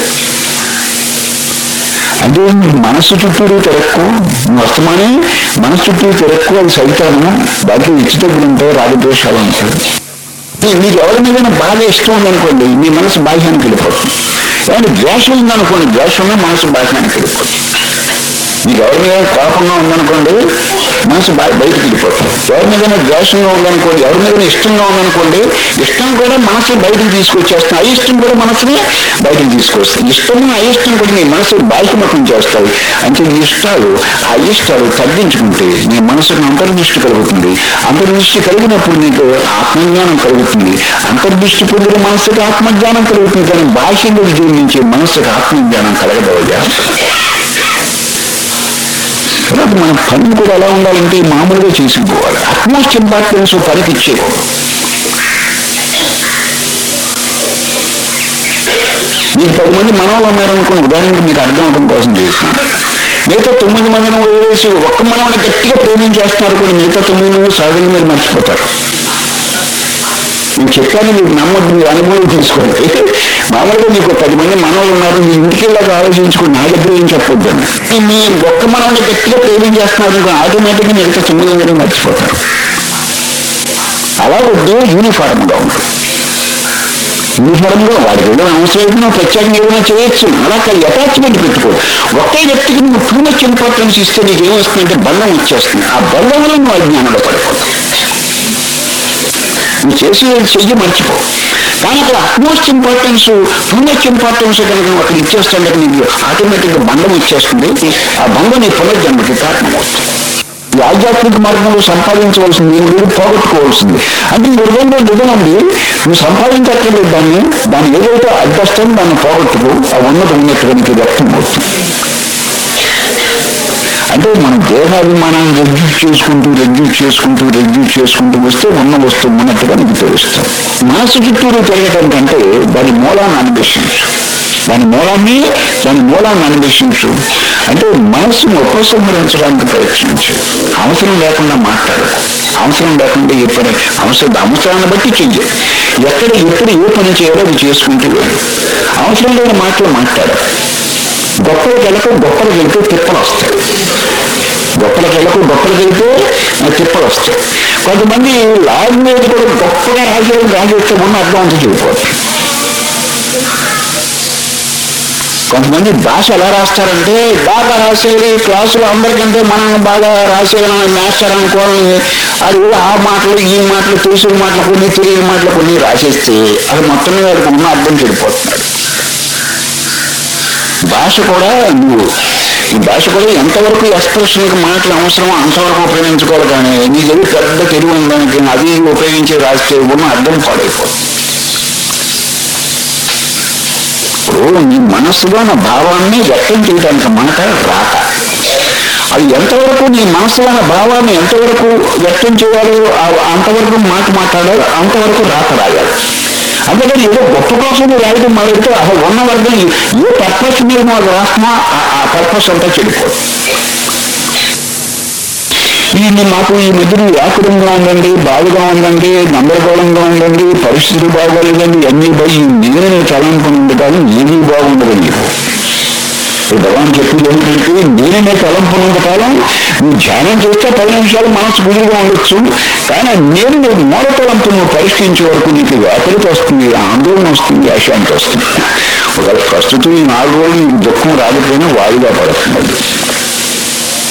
Speaker 1: అంటే నీ మనసు చుట్టూరు తిరక్కు నువ్వు అస్తమానే మనసు చుట్టూ తిరక్కు అది సైతాను దాంట్లో ఇచ్చితగ్గులు ఉంటాయి రాగద్వేషాలు ఉంటాయి నీ- నీకు ఎవరి మీద బాగా ఇష్టం ఉందనుకోండి నీ మనసు బాహ్యానికి వెళ్ళిపోతుంది ఏమంటే ద్వేషం ఉందనుకోండి ద్వేషం ఉన్న మనసు బాహ్యానికి వెళ్ళిపోతుంది నీకు ఎవరి మీద కోపంగా ఉందనుకోండి మనసు బయ బయటకు వెళ్ళిపోతుంది ఎవరి మీద ద్వేషంగా ఉందనుకోండి ఎవరి మీద ఇష్టంగా ఉందనుకోండి ఇష్టం కూడా మనసు బయటకు తీసుకొచ్చేస్తుంది అయిష్టం కూడా మనసుని బయటకు తీసుకొస్తుంది ఇష్టము అయిష్టం కూడా నీ మనసు బాహ్యమతం చేస్తాయి అంటే నీ ఇష్టాలు ఆ ఇష్టాలు తగ్గించుకుంటే నీ మనసుకు అంతర్దృష్టి కలుగుతుంది అంతర్దృష్టి కలిగినప్పుడు నీకు ఆత్మజ్ఞానం కలుగుతుంది అంతర్దృష్టి పొందిన మనసుకు ఆత్మజ్ఞానం కలుగుతుంది కానీ బాహ్యంగా జీవించే మనసుకు ఆత్మజ్ఞానం కలగదవయ్యా తర్వాత మన పని కూడా ఎలా ఉండాలంటే మామూలుగా చేసుకుపోవాలి అట్మోస్ట్ ఇంపార్టెన్స్ పనికి ఇచ్చేయకూడదు మీకు పది మంది మనవలు ఉన్నారనుకోండి ఉదాహరణకి మీకు అర్థం అవడం కోసం చేస్తున్నాను మిగతా తొమ్మిది మందిని వదిలేసి ఒక్క మనవని గట్టిగా ప్రేమించేస్తున్నారు కూడా మిగతా తొమ్మిది మంది సహజంగా మీరు మర్చిపోతారు నేను చెప్పాను మీకు నమ్మద్దు మీరు అనుభవం తీసుకోండి మామూలుగా మీకు పది మంది మనవలు ఉన్నారు మీ ఇంటికి వెళ్ళాక ఆలోచించుకోండి నా దగ్గర ఏం చెప్పొద్దండి మీ ఒక్క మనవని గట్టిగా ప్రేమించేస్తున్నారు అనుకో ఆటోమేటిక్గా మిగతా తొమ్మిది మంది మర్చిపోతారు అలా వద్దు యూనిఫార్మ్గా ఉంటుంది యూనిఫార్మ్గా వాడికి ఏదైనా అవసరం అయితే నువ్వు ప్రత్యేకంగా ఏదైనా చేయొచ్చు అలా కాదు అటాచ్మెంట్ పెట్టుకో ఒకే వ్యక్తికి నువ్వు టూ మచ్ ఇంపార్టెన్స్ ఇస్తే నీకు ఏమొస్తుందంటే బంధం వచ్చేస్తుంది ఆ బంధం వల్ల నువ్వు అజ్ఞానంలో పడిపోతావు నువ్వు చేసి చెయ్యి మర్చిపో కానీ అక్కడ utmost importance too much importance కనుక నువ్వు అక్కడ ఇచ్చేస్తుంటే నీకు ఆటోమేటిక్గా బంధం ఇచ్చేస్తుంది ఆ బంధం నీ పునర్జన్మకి కారణమవుతుంది ఈ ఆధ్యాత్మిక మార్గంలో సంపాదించవలసింది మీరు పోగొట్టుకోవాల్సింది అంటే ఈ హృదయంలో నిజం ఉంది నువ్వు సంపాదించక్కర్లేదు దాన్ని దాన్ని ఏదైతే అడ్డస్తాం దాన్ని పోగొట్టుకో ఆ ఉన్నత ఉన్నట్టుగా నీకు వ్యక్తం అవుతుంది అంటే మన దేహాభిమానాన్ని రెడ్యూస్ చేసుకుంటూ రెడ్యూస్ చేసుకుంటూ రెడ్యూస్ చేసుకుంటూ వస్తే ఉన్న వస్తువు ఉన్నట్టుగా నీకు తెలుస్తుంది మనసు చుట్టూరు తిరగటం కంటే దాని మూలాన్ని అన్వేషించు దాని మూలాన్ని దాని మూలాన్ని అన్వేషించు అంటే మనస్సును ఉపసంహరించడానికి ప్రయత్నించు అవసరం లేకుండా మాట్లాడు అవసరం లేకుండా ఏ పని అవసరం అవసరాన్ని బట్టి చెయ్యి ఎక్కడ ఎప్పుడు ఏ పని చేయాలో అది చేసుకుంటూ వెళ్ళు అవసరం లేని మాటలు మాట్లాడు గొప్పలకు వెళ్ళక గొప్పలకు వెళ్తే తిప్పలు వస్తాయి గొప్పలకు వెళ్ళకు గొప్పలకు వెళ్తే ఆ తిప్పలు వస్తాయి కొంతమంది లాగ్ మీద కూడా గొప్పగా రాజేయడం రాజేస్తే ఉన్న అర్థం అంతా చెడిపోతుంది కొంతమంది భాష ఎలా రాస్తారంటే బాగా రాసేది క్లాసులో అందరికంటే మనం బాగా రాసేయడం మాస్టర్ అనుకోవాలని అది ఆ మాటలు ఈ మాటలు తెలిసిన మాటలు కొన్ని తెలియని మాటలు కొన్ని రాసేస్తే అది మొత్తం మీద వాడికి ఉన్న అర్థం చెడిపోతున్నాడు భాష కూడా నువ్వు ఈ భాష కూడా ఎంతవరకు ఎక్స్ప్రెషన్కి మాటలు అవసరమో అంతవరకు ఉపయోగించుకోవాలి కానీ నీ దగ్గర పెద్ద తెలివి ఉందానికి అది ఉపయోగించి రాస్తే ఉన్న అర్థం పాడైపోతుంది ఇప్పుడు నీ మనస్సులో నా భావాన్ని వ్యక్తం చేయడానికి మాట రాక అది ఎంతవరకు నీ మనసులో ఉన్న భావాన్ని ఎంతవరకు వ్యక్తం చేయాలో ఆ- అంతవరకు మాట మాట్లాడాలి అంతవరకు రాక రాయాలి అందుకని ఏదో గొప్ప కోసం రాయడం మొదలెడితే అసలు ఉన్న వర్గం ఏ పర్పస్ మీద మాకు రాసినా ఆ- ఆ పర్పస్ అంతా చెడిపోతుంది ఈ మాకు ఈ మధ్యన వ్యాకులంగా ఉందండి బాధగా ఉందండి గందరగోళంగా ఉందండి పరిస్థితులు బాగోలేదండి అన్ని పోయి నేను తలంపు ఉంది కానీ ఏమీ బాగుండదు నీకు ఇప్పుడు భగవాన్ చెప్పింది ఏంటంటే నేనే తలంపు ఉన్నంత కాలం నువ్వు ధ్యానం చేస్తే పది నిమిషాలు మనసు గురిగా ఉండొచ్చు కానీ నేను నేను మూల తలంపు నువ్వు పరిష్కరించే వరకు నీకు వ్యాకులత వస్తుంది ఆందోళన వస్తుంది అశాంతి వస్తుంది ఒకవేళ ప్రస్తుతం ఈ నాలుగు రోజులు నీకు దుఃఖం రాకపోయినా వాయిదా పడుతుంది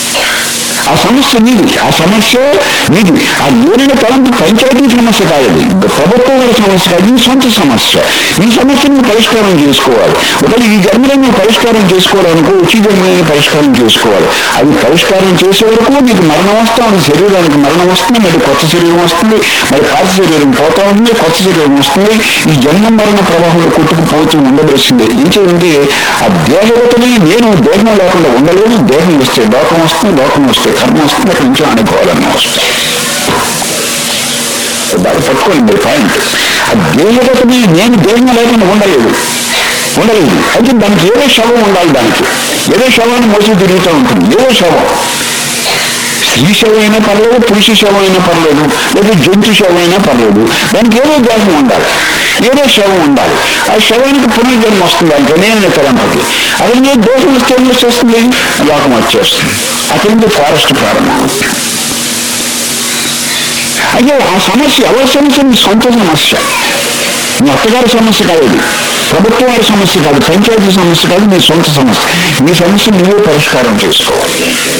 Speaker 1: ఆ సమస్య నీది ఆ సమస్య నీది ఆ నేరిన తలంపు పంచాయతీ సమస్య కాదు అది ప్రభుత్వం వారి సమస్య కాదు నీ సొంత సమస్య ఈ సమస్యను పరిష్కారం చేసుకోవాలి ఒకవేళ ఈ జన్మలో నువ్వు పరిష్కారం చేసుకోవాలనుకో వచ్చి జన్మని పరిష్కారం చేసుకోవాలి అది పరిష్కారం చేసే వరకు నీకు మరణం వస్తుంది శరీరానికి మరణం వస్తుంది మరి కొత్త శరీరం వస్తుంది మరి పాత శరీరం పోతా ఉంది కొత్త శరీరం వస్తుంది ఈ జన్మ మరణ ప్రవాహంలో కొట్టుకుపోతూ ఉండవలసిందే ఇంకేంటి ఆ దేహగతని నేను దేహం లేకుండా ఉండలేదు దేహం వస్తే లోకం వస్తుంది లోకం వస్తే కర్మ వస్తుంది అక్కడి నుంచి అనుకోవాలన్న వస్తాయి దాన్ని పట్టుకోండి మీరు పాయింట్ ఆ దేహగతని నేను దేహం లేకుండా ఉండలేదు ఉండలేదు అయితే దానికి ఏదో శవం ఉండాలి దానికి ఏదో శవాన్ని మోసి తిరుగుతూ ఉంటుంది ఏదో శవం స్త్రీ శవం అయినా పర్లేదు పురుష శవం అయినా పర్లేదు లేదా జంతు శవం అయినా పర్లేదు దానికి ఏదో దేహం ఉండాలి ఏదో శవం ఉండాలి ఆ శవానికి పునర్జన్మ వస్తుంది దానికి నేను తలంపకి అది నేను దోషం వస్తే ఏం వచ్చేస్తుంది లోకం వచ్చేస్తుంది అక్కడి నుంచి ఫారెస్ట్ ప్రారంభం అవుతుంది అయితే ఆ సమస్య ఎవరి సమస్య మీ సొంత సమస్య మీ అత్తగారి సమస్య కాదు ఇది ప్రభుత్వం వారి సమస్య కాదు పంచాయతీ సమస్య కాదు మీ సొంత సమస్య మీ సమస్య మీరే పరిష్కారం చేసుకోవాలి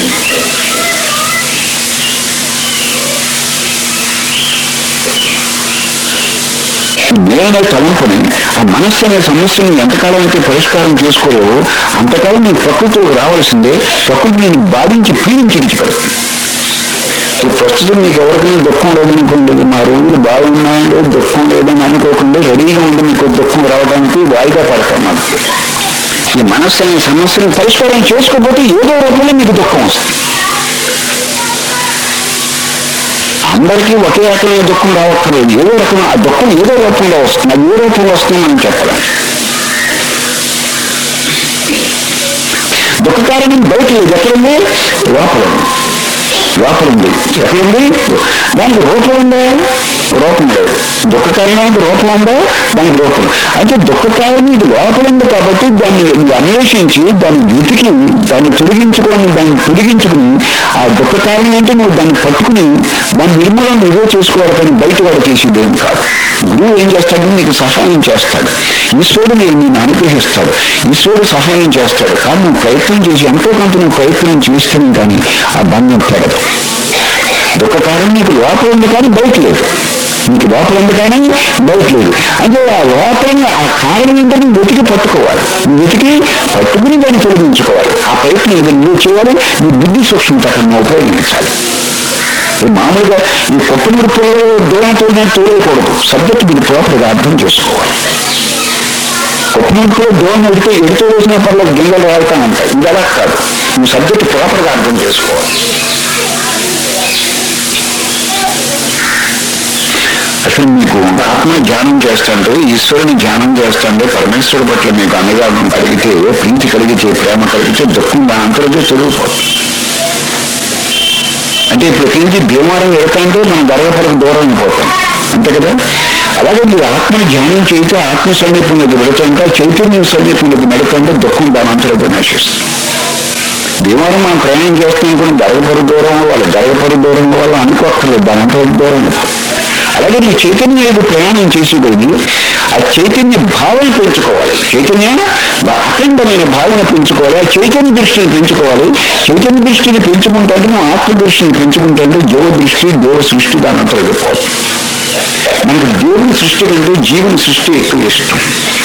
Speaker 1: నేనే తలంపుని ఆ మనస్సు అనే సమస్యను ఎంతకాలం అయితే పరిష్కారం చేసుకోలేవో అంతకాలం నీ ప్రకృతిలోకి రావాల్సిందే ప్రకృతి నేను బాధించి పీడించి ఇచ్చిపెడుతుంది ఈ ప్రస్తుతం మీకు ఎవరికైనా దుఃఖం లేదనుకోండి మా రోజులు బాగున్నాయండి దుఃఖం లేదని అనుకోకుండా రెడీగా ఉంది మీకు దుఃఖం రావడానికి వాయిదా పడతాం మనకి ఈ మనస్సు అనే సమస్యను పరిష్కారం చేసుకోకపోతే ఏదో రూపంలో మీకు దుఃఖం వస్తుంది అందరికీ ఒకే రకమైన దుఃఖం రావట్లేదు ఏదో రకం ఆ దుఃఖం ఏదో రూపంలో వస్తుంది అది ఏ రూపంలో వస్తుంది మనం చెప్పలేం దుఃఖ కారణం బయట లేదు ఎక్కడుంది లోపల ఉంది లోపల ఉంది ఎక్కడుంది దానికి రూపం ఉందా రూపం లేదు దుఃఖ కారణానికి రూపం ఉందా దానికి రూపం అయితే దుఃఖ కారణం ఇది లోపల ఉంది కాబట్టి దాన్ని నువ్వు అన్వేషించి దాన్ని వెతికి దాన్ని తొలగించుకొని దాన్ని తొలగించుకుని ఆ దుఃఖ కారణం ఏంటో నువ్వు దాన్ని పట్టుకుని దాని నిర్మూలన నువ్వే చేసుకోవాలి కానీ బయట వాడు చేసేది ఏం కాదు గురువు ఏం చేస్తాడు నీకు సహాయం చేస్తాడు ఈశ్వరుడు నేను నేను అనుగ్రహిస్తాడు ఈశ్వరుడు సహాయం చేస్తాడు కానీ నువ్వు ప్రయత్నం చేసి ఎంతో కొంత నువ్వు ప్రయత్నం చేస్తేనే కానీ ఆ బంధం తెగదు దుఃఖ కారణం నీకు లోపల ఉంది కానీ బయట లేదు నీకు లోపల ఉంది కానీ బయట లేదు అంటే ఆ లోపల ఆ కారణం ఏంటో నువ్వు వెతికి పట్టుకోవాలి నువ్వు వెతికి పట్టుకుని దాన్ని తొలగించుకోవాలి ఆ ప్రయత్నం ఏదో నువ్వు చేయాలి నీ బుద్ధి సూక్ష్మత నువ్వు ఉపయోగించాలి ఈ మామూలుగా ఈ కొత్త ముడుపులో దూరంతో తోలేయకూడదు సబ్జెక్ట్ మీరు ప్రాపర్గా అర్థం చేసుకోవాలి కొత్త ముడుపులో దూరం ఎడితే ఎడితే వేసిన పనులకు గింజలు వాడతానంటాయి ఇది అలా కాదు ఈ సబ్జెక్ట్ ప్రాపర్గా అర్థం చేసుకోవాలి అసలు మీకు ఆత్మ ధ్యానం చేస్తుంటే ఈశ్వరుని ధ్యానం చేస్తుంటే పరమేశ్వరుడు పట్ల మీకు అనురాగం కలిగితే ప్రీతి కలిగితే ప్రేమ కలిగితే దుఃఖం దాని అంతలో తొలగిపోతుంది అంటే ఇప్పుడు ఇక్కడి నుంచి భీమారం వెళ్తాంటే మనం గర్వపడకు దూరం అయిపోతాం అంతే కదా అలాగే మీరు ఆత్మని ధ్యానం చేస్తే ఆత్మ సమీపంలోకి వెళుతుంటే చైతన్య సమీపంలోకి నడుతుంటే దుఃఖం దాని అంతలో నశిస్తుంది భీమారం మనం ప్రయాణం చేస్తున్నాం కూడా గర్వపడి దూరం అవ్వాలి గర్వపడి దూరం అవ్వాలి అనుకోక్కర్లేదు దాని అంతలో దూరం అయిపోతుంది. అలాగే నీ చైతన్యం ఏదో ప్రయాణం చేసేది ఆ చైతన్య భావన పెంచుకోవాలి చైతన్య బా- అఖండమైన భావన పెంచుకోవాలి ఆ చైతన్య దృష్టిని పెంచుకోవాలి చైతన్య దృష్టిని పెంచుకుంటే నువ్వు ఆత్మ దృష్టిని పెంచుకుంటే జీవ దృష్టి దేవ సృష్టి దాని అంతా వెళ్ళిపోతుంది మనకు దేవుని సృష్టి కంటే జీవన సృష్టి ఎక్కువ ఇష్టం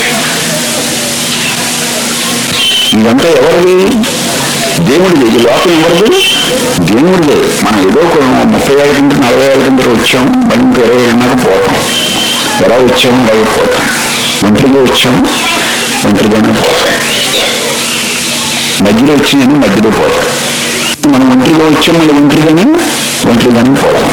Speaker 1: ఇదంతా ఎవరిది దేవుడిది ఈ లోకం ఎవరిది దేవుడిదే మనం ఏదో ఒక ముప్పై ఏళ్ళ కింద నలభై ఏళ్ళ కింద వచ్చాం మళ్ళీ ఇంకా ఇరవై ఏళ్ళకి పోతాం ఎలా వచ్చాము అలాగే పోతాం ఒంటరిగా వచ్చాము ఒంటరిగానే పోతాం మధ్యలో వచ్చిందని మధ్యలో పోతాం మనం ఒంటరిగా వచ్చాం మళ్ళీ ఒంటరిగానే ఒంటరిగానే పోతాం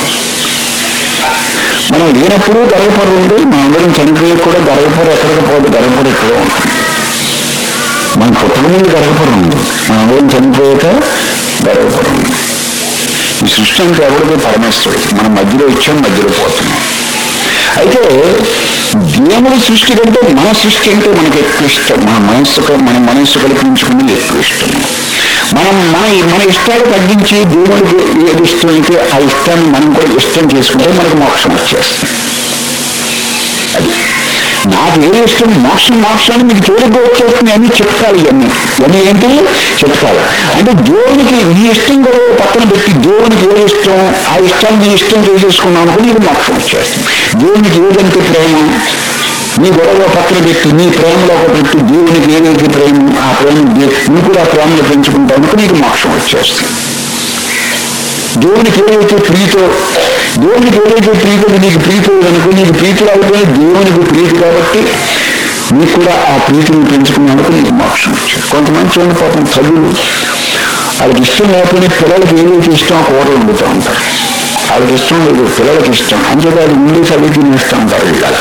Speaker 1: మనం లేనప్పుడు గర్వపడి ఉంది మనందరం చనిపోయి కూడా గర్వపడి ఎక్కడికి పోదు గర్వపడి ఇక్కడే ఉంటుంది మన పుట్టక ముందు గర్వపడి ఉంది మనం అందరం చనిపోయాక గర్వపడి ఉంది ఈ సృష్టి అంతా ఎవరిదో పరమేశ్వరుడు మనం మధ్యలో ఇచ్చాం మధ్యలో పోతున్నాం అయితే దేవుడి సృష్టి కంటే మన సృష్టి అంటే మనకి ఎక్కువ ఇష్టం మన మనస్సు మన మనస్సు కల్పించుకున్నది ఎక్కువ ఇష్టం మనం మన మన ఇష్టాలు తగ్గించి దేవుడికి ఏది ఇష్టం అయితే ఆ ఇష్టాన్ని మనం కూడా ఇష్టం చేసుకుంటే మనకు మోక్షం వచ్చేస్తుంది అది నాకు ఏది ఇష్టం మోక్షం మోక్షాన్ని మీకు తేలిగ్గా వచ్చేస్తుంది అని చెప్తారు ఇవన్నీ ఇవన్నీ ఏంటి చెప్తారు అంటే దేవునికి నీ ఇష్టం కూడా పక్కన పెట్టి దేవునికి ఏది ఇష్టం ఆ ఇష్టాన్ని నీ ఇష్టం చేసేసుకున్నాం అనుకో నీకు మోక్షం వచ్చేస్తుంది దేవునికి ఏదంటే ప్రేమ నీ గొడవ పక్కన పెట్టి నీ ప్రేమలో ఒక పెట్టి దేవునికి ఏదైతే ప్రేమ ఆ ప్రేమ నువ్వు కూడా ఆ ప్రేమను పెంచుకుంటావు అనుకో నీకు మోక్షం వచ్చేస్తుంది దేవునికి ఏదైతే ప్రీతో దేవునికి ఏదైతే ప్రీతో నీకు ప్రీతి అనుకో నీకు ప్రీతి అవుతుంది దేవునికి ప్రీతి కాబట్టి నీకు కూడా ఆ ప్రీతిని పెంచుకున్నందుకు నీకు మోక్షం వచ్చాడు కొంతమంది చూడండి పాపం చదువులు వాళ్ళకి ఇష్టం లేకపోయినా పిల్లలకి ఏదైతే ఇష్టం ఆ కూరలు వండుతూ ఉంటారు వాళ్ళకి ఇష్టం లేదు పిల్లలకి ఇష్టం అంచేత అది ఇంగ్లీష్ అవి తినేస్తూ ఉంటారు వీళ్ళ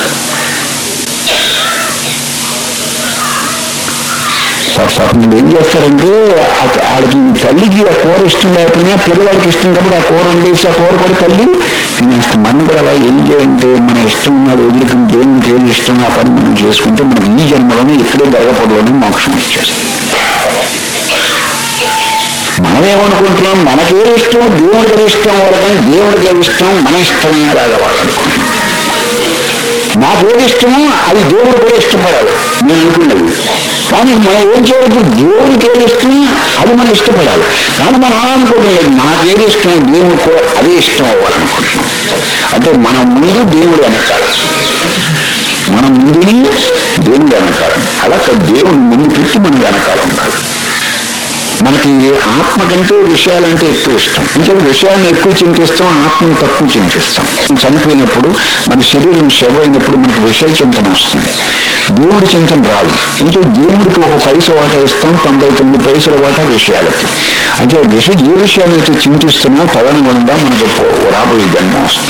Speaker 1: పాపం ఏం చేస్తారంటే ఆ- వాళ్ళకి తల్లికి ఆ కూర ఇష్టం లేకపోయినా పిల్లవాడికి ఇష్టం కాబట్టి ఆ కూర వండేసి ఆ కూర కూడా తల్లి తినేస్తాం మనం కూడా అలా ఏం చేయాలంటే మన ఇష్టం ఉన్నది వదిలికి దేవునికి ఏది ఇష్టం ఆ పని మనం చేసుకుంటే మనకి ఈ జన్మలోనే ఇక్కడే గర్వపడలోనే మోక్షం ఇచ్చేస్తాం మనం ఏమనుకుంటున్నాం మనకే ఇష్టం దేవుడికి ఇష్టం వాళ్ళకని దేవుడికి ఇష్టం మన ఇష్టమే అలాగా వాళ్ళు అనుకుంటున్నాం నాకు ఏది ఇష్టమో అది దేవుడు కూడా ఇష్టపడాలి నేను అనుకున్నది కానీ మనం ఏం చేయాలి ఇప్పుడు దేవుడికి ఏది ఇష్టమో అది మనం ఇష్టపడాలి కానీ మనం అలా అనుకోవట్లేదు నాకు ఏది ఇష్టం దేవుడు కూడా అదే ఇష్టం అవ్వాలనుకుంటున్నాం అంటే మన ముందు దేవుడు వెనకాలి మన ముందుని దేవుడు వెనకాలి అలా కాదు దేవుడు ముందు పెట్టి మనం వెనకాల ఉండాలి మనకి ఆత్మ కంటే విషయాలంటే ఎక్కువ ఇష్టం ఇంకా విషయాన్ని ఎక్కువ చింతిస్తాం ఆత్మను తక్కువ చింతిస్తాం చనిపోయినప్పుడు మన శరీరం శవ అయినప్పుడు మనకు విషయ చింతన వస్తుంది దేవుడి చింతన రాదు ఇంకా దేవుడికి ఒక పైస వాటా ఇస్తాం తొంభై తొమ్మిది పైసల వాటా విషయాలకి అంటే విషయ ఏ విషయాన్ని అయితే చింతిస్తున్నా తదనుగుణంగా మనకు పో- రాబోయే జన్మ వస్తుంది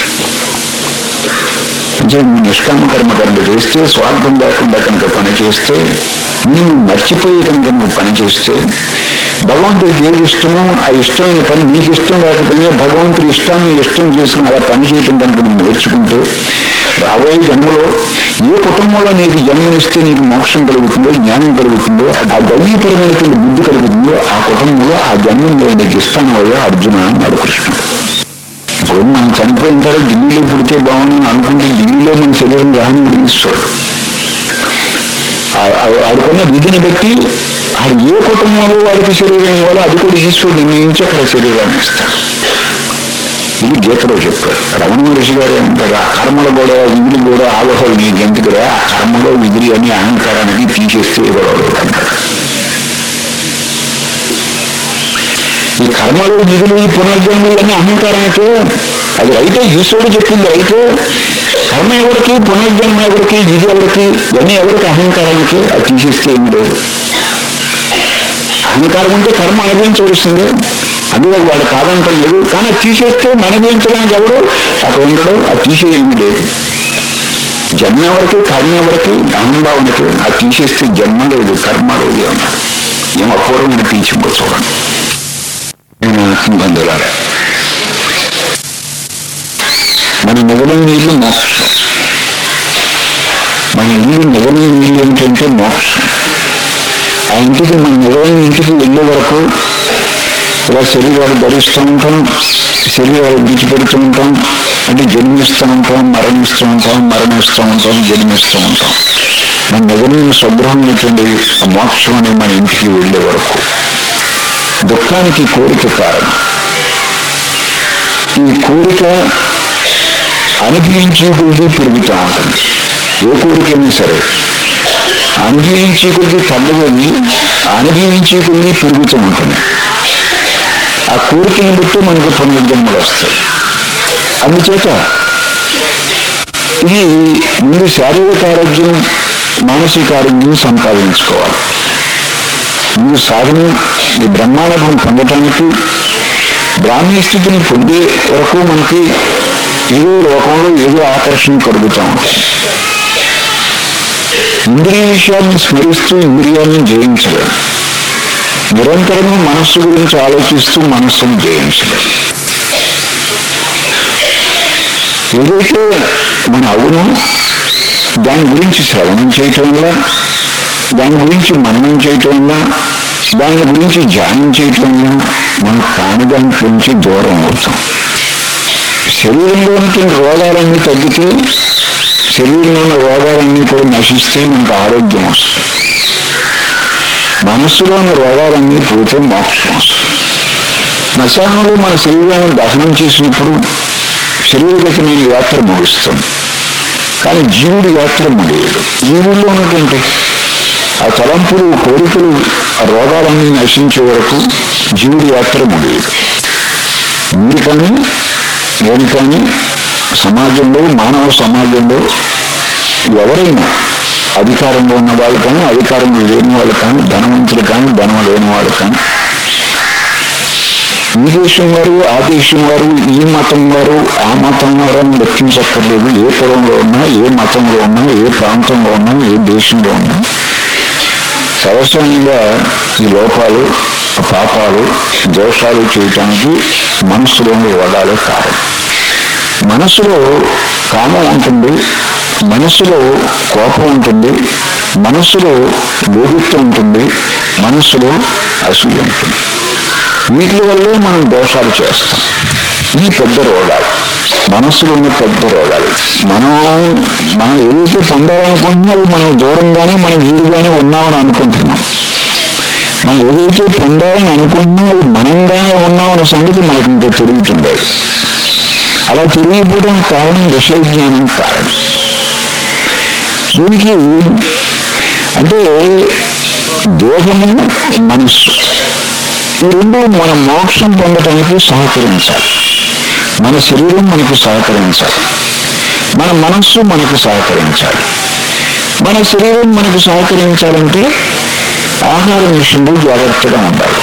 Speaker 1: అంటే నువ్వు నిష్కామ కర్మ కనుక చేస్తే స్వార్థం లేకుండా కనుక పని చేస్తే నీవు మర్చిపోయి కనుక నువ్వు పని చేస్తే భగవంతుడికి ఏది ఇష్టమో ఆ ఇష్టమైన పని నీకు ఇష్టం లేకపోయినా భగవంతుడి ఇష్టాన్ని ఇష్టం చేసుకుని అలా పని చేయటం కనుక నువ్వు నేర్చుకుంటే రాబోయే జన్మలో ఏ కుటుంబంలో నీకు జన్మనిస్తే నీకు మోక్షం కలుగుతుందో జ్ఞానం కలుగుతుందో ఆ దైవీపరమైనటువంటి బుద్ధి కలుగుతుందో ఆ కుటుంబంలో ఆ జన్మంలో నీకు ఇష్టం వల్ల అర్జున అన్నాడు కృష్ణుడు ఇప్పుడు మనం చనిపోయిన తర్వాత ఢిల్లీలో పుడితే బాగుందని అనుకుంటే ఢిల్లీలో మన శరీరం రాని ఈశ్వరుడు ఆ- ఆ- ఆడుకున్న విధిని బట్టి ఆడు ఏ కుటుంబంలో వాడికి శరీరం ఇవ్వాలో అది కూడా ఈశ్వరుడు నిర్ణయించి అక్కడ శరీరాన్ని ఇస్తాడు ఇది గీతలో చెప్పారు రమణ మహర్షి గారు ఏమంటారు ఆ కర్మలు కూడా విధులు కూడా ఆలోహలు నీకు ఎందుకురా ఆ కర్మలో విధులు అని అహంకారానికి తీసేస్తే గొడవలు అంటారు ఈ కర్మలు విధులు ఈ పునర్జన్మలు అని అహంకారానికి అది అయితే ఈశ్వరుడు చెప్పింది అయితే కర్మ ఎవరికి పునర్జన్మ ఎవరికి విధి ఎవరికి ఇవన్నీ ఎవరికి అహంకారానికి అది తీసేస్తే ఏం లేదు అహంకారం ఉంటే కర్మ అనుభవించవలసిందే అందులో వాడు కాదంటే లేదు కానీ అది తీసేస్తే మన అనుభవించడానికి ఎవరు అక్కడ ఉండడు అది తీసేయేమి లేదు జన్మ ఎవరికి కర్మ ఎవరికి అహంభావనకి అది తీసేస్తే జన్మ లేదు కర్మ లేదు అన్నాడు ఏం అపూర్వమైన టీచింగ్ చూడండి బంధువులారా మన నిజమైన నీళ్ళు మోక్షం మన ఇల్లు నిజమైన నీళ్ళు ఏంటంటే మోక్షం ఆ ఇంటికి మన నిజమైన ఇంటికి వెళ్ళే వరకు ఇలా శరీరాలు ధరిస్తూ ఉంటాం శరీరాలు విడిచిపెడుతూ ఉంటాం అంటే జన్మిస్తూ ఉంటాం మరణిస్తూ ఉంటాం మరణిస్తూ ఉంటాం జన్మిస్తూ ఉంటాం మన నిజమైన శుభ్రమైనటువంటి ఆ మోక్షం అనే మన ఇంటికి వెళ్ళే వరకు దుఃఖానికి కోరిక కారణం ఈ కోరిక అనుభవించే కొద్దీ పెరుగుతూ ఉంటుంది ఏ కోరికైనా సరే అనుభవించే కొద్దీ తగ్గదని అనుభవించే కొద్దీ పెరుగుతూ ఉంటుంది ఆ కోరికని బట్టి మనకు పునర్జన్మలు వస్తాయి అందుచేత ఇది ముందు శారీరక ఆరోగ్యం మానసిక ఆరోగ్యం సంపాదించుకోవాలి ముందు సాధన ఈ బ్రహ్మాండం పొందటానికి బ్రాహ్మీ స్థితిని పొందే వరకు మనకి ఏదో లోకంలో ఏదో ఆకర్షణ కలుగుతూ ఉంటుంది ఇంద్రియ విషయాన్ని స్మరిస్తూ ఇంద్రియాన్ని జయించలేం నిరంతరంగా మనస్సు గురించి ఆలోచిస్తూ మనస్సును జయించలేం ఏదైతే మన అవును దాని గురించి శ్రవణం చేయటం వల్ల దాని గురించి మననం చేయటం వల్ల దాని గురించి ధ్యానం చేయటం వల్ల మనం కానిదాని గురించి దూరం అవుతాం శరీరంలో ఉన్నటువంటి రోగాలన్నీ తగ్గితే శరీరంలో ఉన్న రోగాలన్నీ కూడా నశిస్తే మనకు ఆరోగ్యం వస్తుంది మనస్సులో ఉన్న రోగాలన్నీ పోతే మోక్షం వస్తుంది శ్మశానంలో మన శరీరాన్ని దహనం చేసినప్పుడు శరీరగతమైన యాత్ర ముగుస్తుంది కానీ జీవుడి యాత్ర ముగియదు జీవుల్లో ఉన్నటువంటి ఆ తలంపులు కోరికలు ఆ రోగాలన్నీ నశించే వరకు జీవుడి యాత్ర ముగియదు మీరు కానీ నేను కానీ సమాజంలో మానవ సమాజంలో ఎవరైనా అధికారంలో ఉన్న వాళ్ళు కానీ అధికారంలో లేని వాళ్ళు కానీ ధనవంతులు కానీ ధనం లేని వాళ్ళు కానీ ఈ దేశం వారు ఆ దేశం వారు ఈ మతం వారు ఆ మతం వారు అని లెక్కించక్కర్లేదు ఏ కులంలో ఉన్నా ఏ మతంలో ఉన్నా ఏ ప్రాంతంలో ఉన్నా ఏ దేశంలో ఉన్నా సర్వసామాన్యంగా ఈ లోపాలు పాపాలు దోషాలు చేయటానికి మనస్సులోని రోగాలే కారణం మనసులో కామం ఉంటుంది మనసులో కోపం ఉంటుంది మనసులో లోభిత్వం ఉంటుంది మనసులో అసూయ ఉంటుంది వీటి వల్లే మనం దోషాలు చేస్తాం ఈ పెద్ద రోగాలు మనసులో ఉన్న పెద్ద రోగాలు మనం మనం ఏదైతే పొందాలనుకుంటున్నామో మనం దూరంగానే మనం వీరుగానే ఉన్నామని అనుకుంటున్నాం మనం ఏదైతే పొందాలని అనుకుంటున్నామో అది మనంగానే ఉన్నామన్న సంగతి మనకి ఇంకా తిరుగుతుంది అలా తిరిగిపోవడం కారణం విషయజ్ఞానం కారణం దీనికి అంటే దేహము మనస్సు ఈ రెండు మన మోక్షం పొందటానికి సహకరించాలి మన శరీరం మనకు సహకరించాలి మన మనస్సు మనకు సహకరించాలి మన శరీరం మనకు సహకరించాలంటే ఆహారం విషయంలో జాగ్రత్తగా ఉండాలి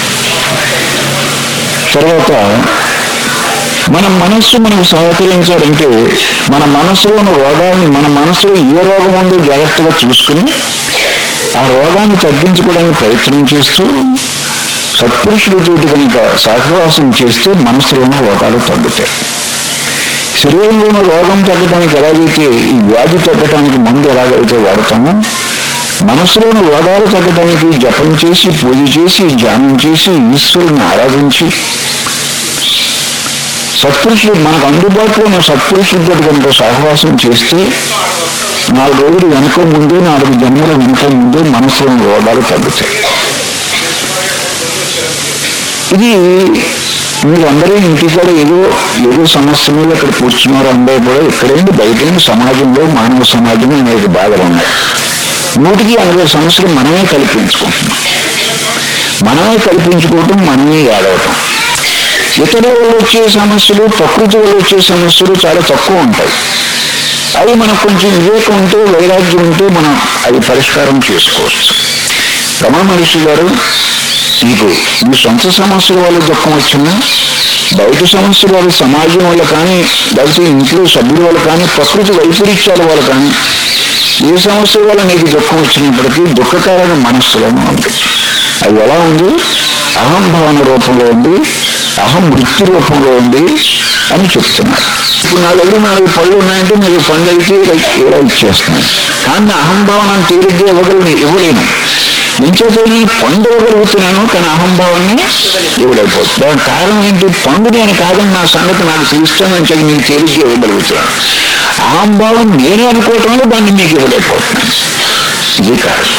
Speaker 1: తర్వాత మన మనస్సు మనకు సహకరించాలంటే మన మనసులో ఉన్న రోగాన్ని మన మనసులో ఏ రోగం ఉందో జాగ్రత్తగా చూసుకుని ఆ రోగాన్ని తగ్గించుకోవడానికి ప్రయత్నం చేస్తూ సత్పురుషులతో కనుక సహవాసం చేస్తే మనసులో ఉన్న రోగాలు తగ్గుతాయి శరీరంలో ఉన్న రోగం తగ్గడానికి ఎలాగైతే ఈ వ్యాధి తగ్గడానికి మందు ఎలాగైతే వాడతామో మనసులోని రోగాలు తగ్గడానికి జపం చేసి పూజ చేసి ధ్యానం చేసి ఈశ్వరుని ఆరాధించి సత్పురుషులు మనకు అందుబాటులో ఉన్న సత్పురుషులతో కనుక సహవాసం చేస్తే నాలుగు రోజులు వెనుక ముందే నాలుగు జన్మల వెనుక ముందే మనసులోని రోగాలు తగ్గుతాయి ఇది మీరందరూ ఇంటికాడ ఏదో ఏదో సమస్య మీద ఇక్కడ కూర్చున్నారు అందరూ కూడా ఇక్కడేంటి బయట సమాజంలో మానవ సమాజం అనేక బాధలు ఉన్నాయి నూటికి అరవై సమస్యలు మనమే కల్పించుకుంటున్నాం మనమే కల్పించుకోవటం మనమే ఏడవటం ఇతరుల వల్ల వచ్చే సమస్యలు ప్రకృతి వల్ల వచ్చే సమస్యలు చాలా తక్కువ ఉంటాయి అవి మనకు కొంచెం వివేకం ఉంటే వైరాగ్యం ఉంటే మనం అవి పరిష్కారం చేసుకోవచ్చు రమణ మహర్షి గారు మీకు మీ సొంత సమస్యల వల్ల దుఃఖం వచ్చినా బయట సమస్యల వల్ల సమాజం వల్ల కానీ లేకపోతే ఇంట్లో సభ్యుల వల్ల కానీ ప్రకృతి వైపరీత్యాల వల్ల కానీ ఏ సమస్య వల్ల నీకు దుఃఖం వచ్చినప్పటికీ దుఃఖకారణం మనస్సులోనే ఉంది అది ఎలా ఉంది అహంభావన రూపంలో ఉంది అహం వృత్తి రూపంలో ఉంది అని చెప్తున్నారు ఇప్పుడు నా దగ్గర నాలుగు పళ్ళు ఉన్నాయంటే మీరు పళ్ళు అయితే ఇలా ఇచ్చేస్తున్నాను కానీ నా అహంభావన తీరిగ్గా ఇవ్వగలను ఇవ్వలేను ఎంచేత నేను పండు ఇవ్వగలుగుతున్నాను కానీ అహంభావాన్ని ఇవ్వలేకపోతుంది దానికి కారణం ఏంటి పండు నేను కాదని నా సంగతి నాకు తెలుస్తానని చెప్పి నేను తేలిగ్గా ఇవ్వగలుగుతున్నాను అహంభావం నేనే అనుకోవటంలో దాన్ని మీకు ఇవ్వలేకపోతున్నాను ఇది కాదు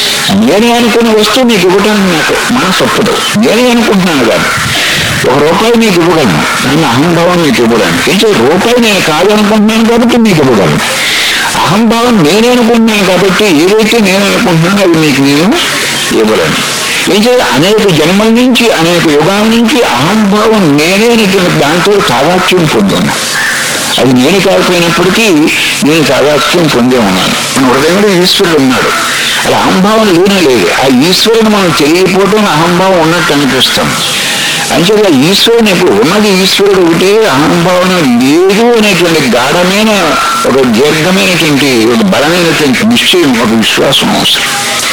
Speaker 1: నేనే అనుకున్న వస్తువు మీకు ఇవ్వడానికి నాకు మనసు ఒప్పదు నేనే అనుకుంటున్నాను కాదు ఒక రూపాయి మీకు ఇవ్వగలను కానీ అహంభావం మీకు ఇవ్వడానికి అంటే రూపాయి నేను కాదు అనుకుంటున్నాను కాబట్టి మీకు ఇవ్వగలను అహంభావం నేనే అనుకుంటున్నాను కాబట్టి ఏదైతే నేను అనుకుంటున్నానో అది మీకు నేను ఇవ్వలేను అయితే అనేక జన్మల నుంచి అనేక యుగాల నుంచి అహంభావం నేనే అనేటువంటి దాంతో తాదాత్యం పొందున్నాను అది నేను కాకపోయినప్పటికీ నేను తాదాత్యం పొందే ఉన్నాను మన హృదయంలో ఈశ్వరుడు ఉన్నాడు అది అహంభావం లేనే లేదు ఆ ఈశ్వరుని మనం తెలియకపోవడం అహంభావం ఉన్నట్టు అనిపిస్తాం అంటే ఆ ఈశ్వరుని ఇప్పుడు ఉన్నది ఈశ్వరుడు ఒకటే అహంభావన లేదు అనేటువంటి గాఢమైన ఒక దీర్ఘమైనటువంటి ఒక బలమైనటువంటి నిశ్చయం ఒక విశ్వాసం అవసరం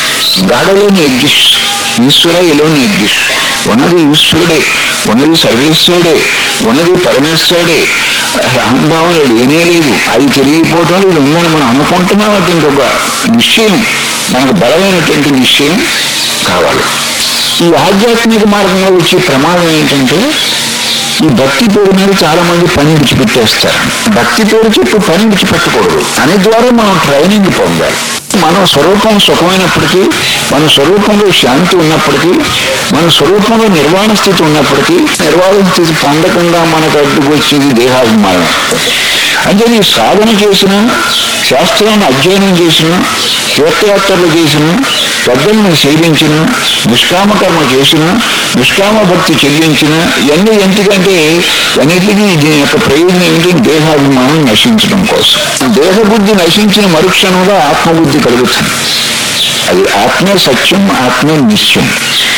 Speaker 1: గాఢలోని ఎగ్జిస్ట్ ఈశ్వర ఎలోని ఎగ్జిస్ట్ ఉన్నది ఈశ్వరుడే ఉన్నది సర్వేశ్వరుడే ఉన్నది పరమేశ్వరుడే అహంభావం లేనే లేదు అది తెలియకపోవటం ఇది ఉందని మనం అనుకుంటున్నాం అటువంటి ఒక నిశ్చయం మనకు బలమైనటువంటి నిశ్చయం కావాలి ఈ ఆధ్యాత్మిక మార్గంలో వచ్చే ప్రమాదం ఏంటంటే ఈ భక్తి పేరు మీద చాలా మంది పని విడిచిపెట్టేస్తారు భక్తి పేరు చెప్పి పని విడిచిపెట్టకూడదు అని ద్వారా మనం ట్రైనింగ్ పొందాలి మన స్వరూపం సుఖమైనప్పటికీ మన స్వరూపంలో శాంతి ఉన్నప్పటికీ మన స్వరూపంలో నిర్వాణ స్థితి ఉన్నప్పటికీ నిర్వాణ స్థితి పొందకుండా మనకు అడ్డుకు వచ్చేది దేహాభిమానం అంటే నీ సాధన చేసిన శాస్త్రాన్ని అధ్యయనం చేసిన తీర్థయాత్రలు చేసిన పెద్దలను సేవించిన నిష్కామకర్మ చేసిన నిష్కామ భక్తి చెల్లించిన ఇవన్నీ ఎందుకంటే అన్నిటికీ దీని యొక్క ప్రయోజనం ఏంటి దేహాభిమానం నశించడం కోసం దేహబుద్ధి నశించిన మరుక్షణంలో ఆత్మబుద్ధి కలుగుతుంది అది ఆత్మే సత్యం ఆత్మే నిత్యం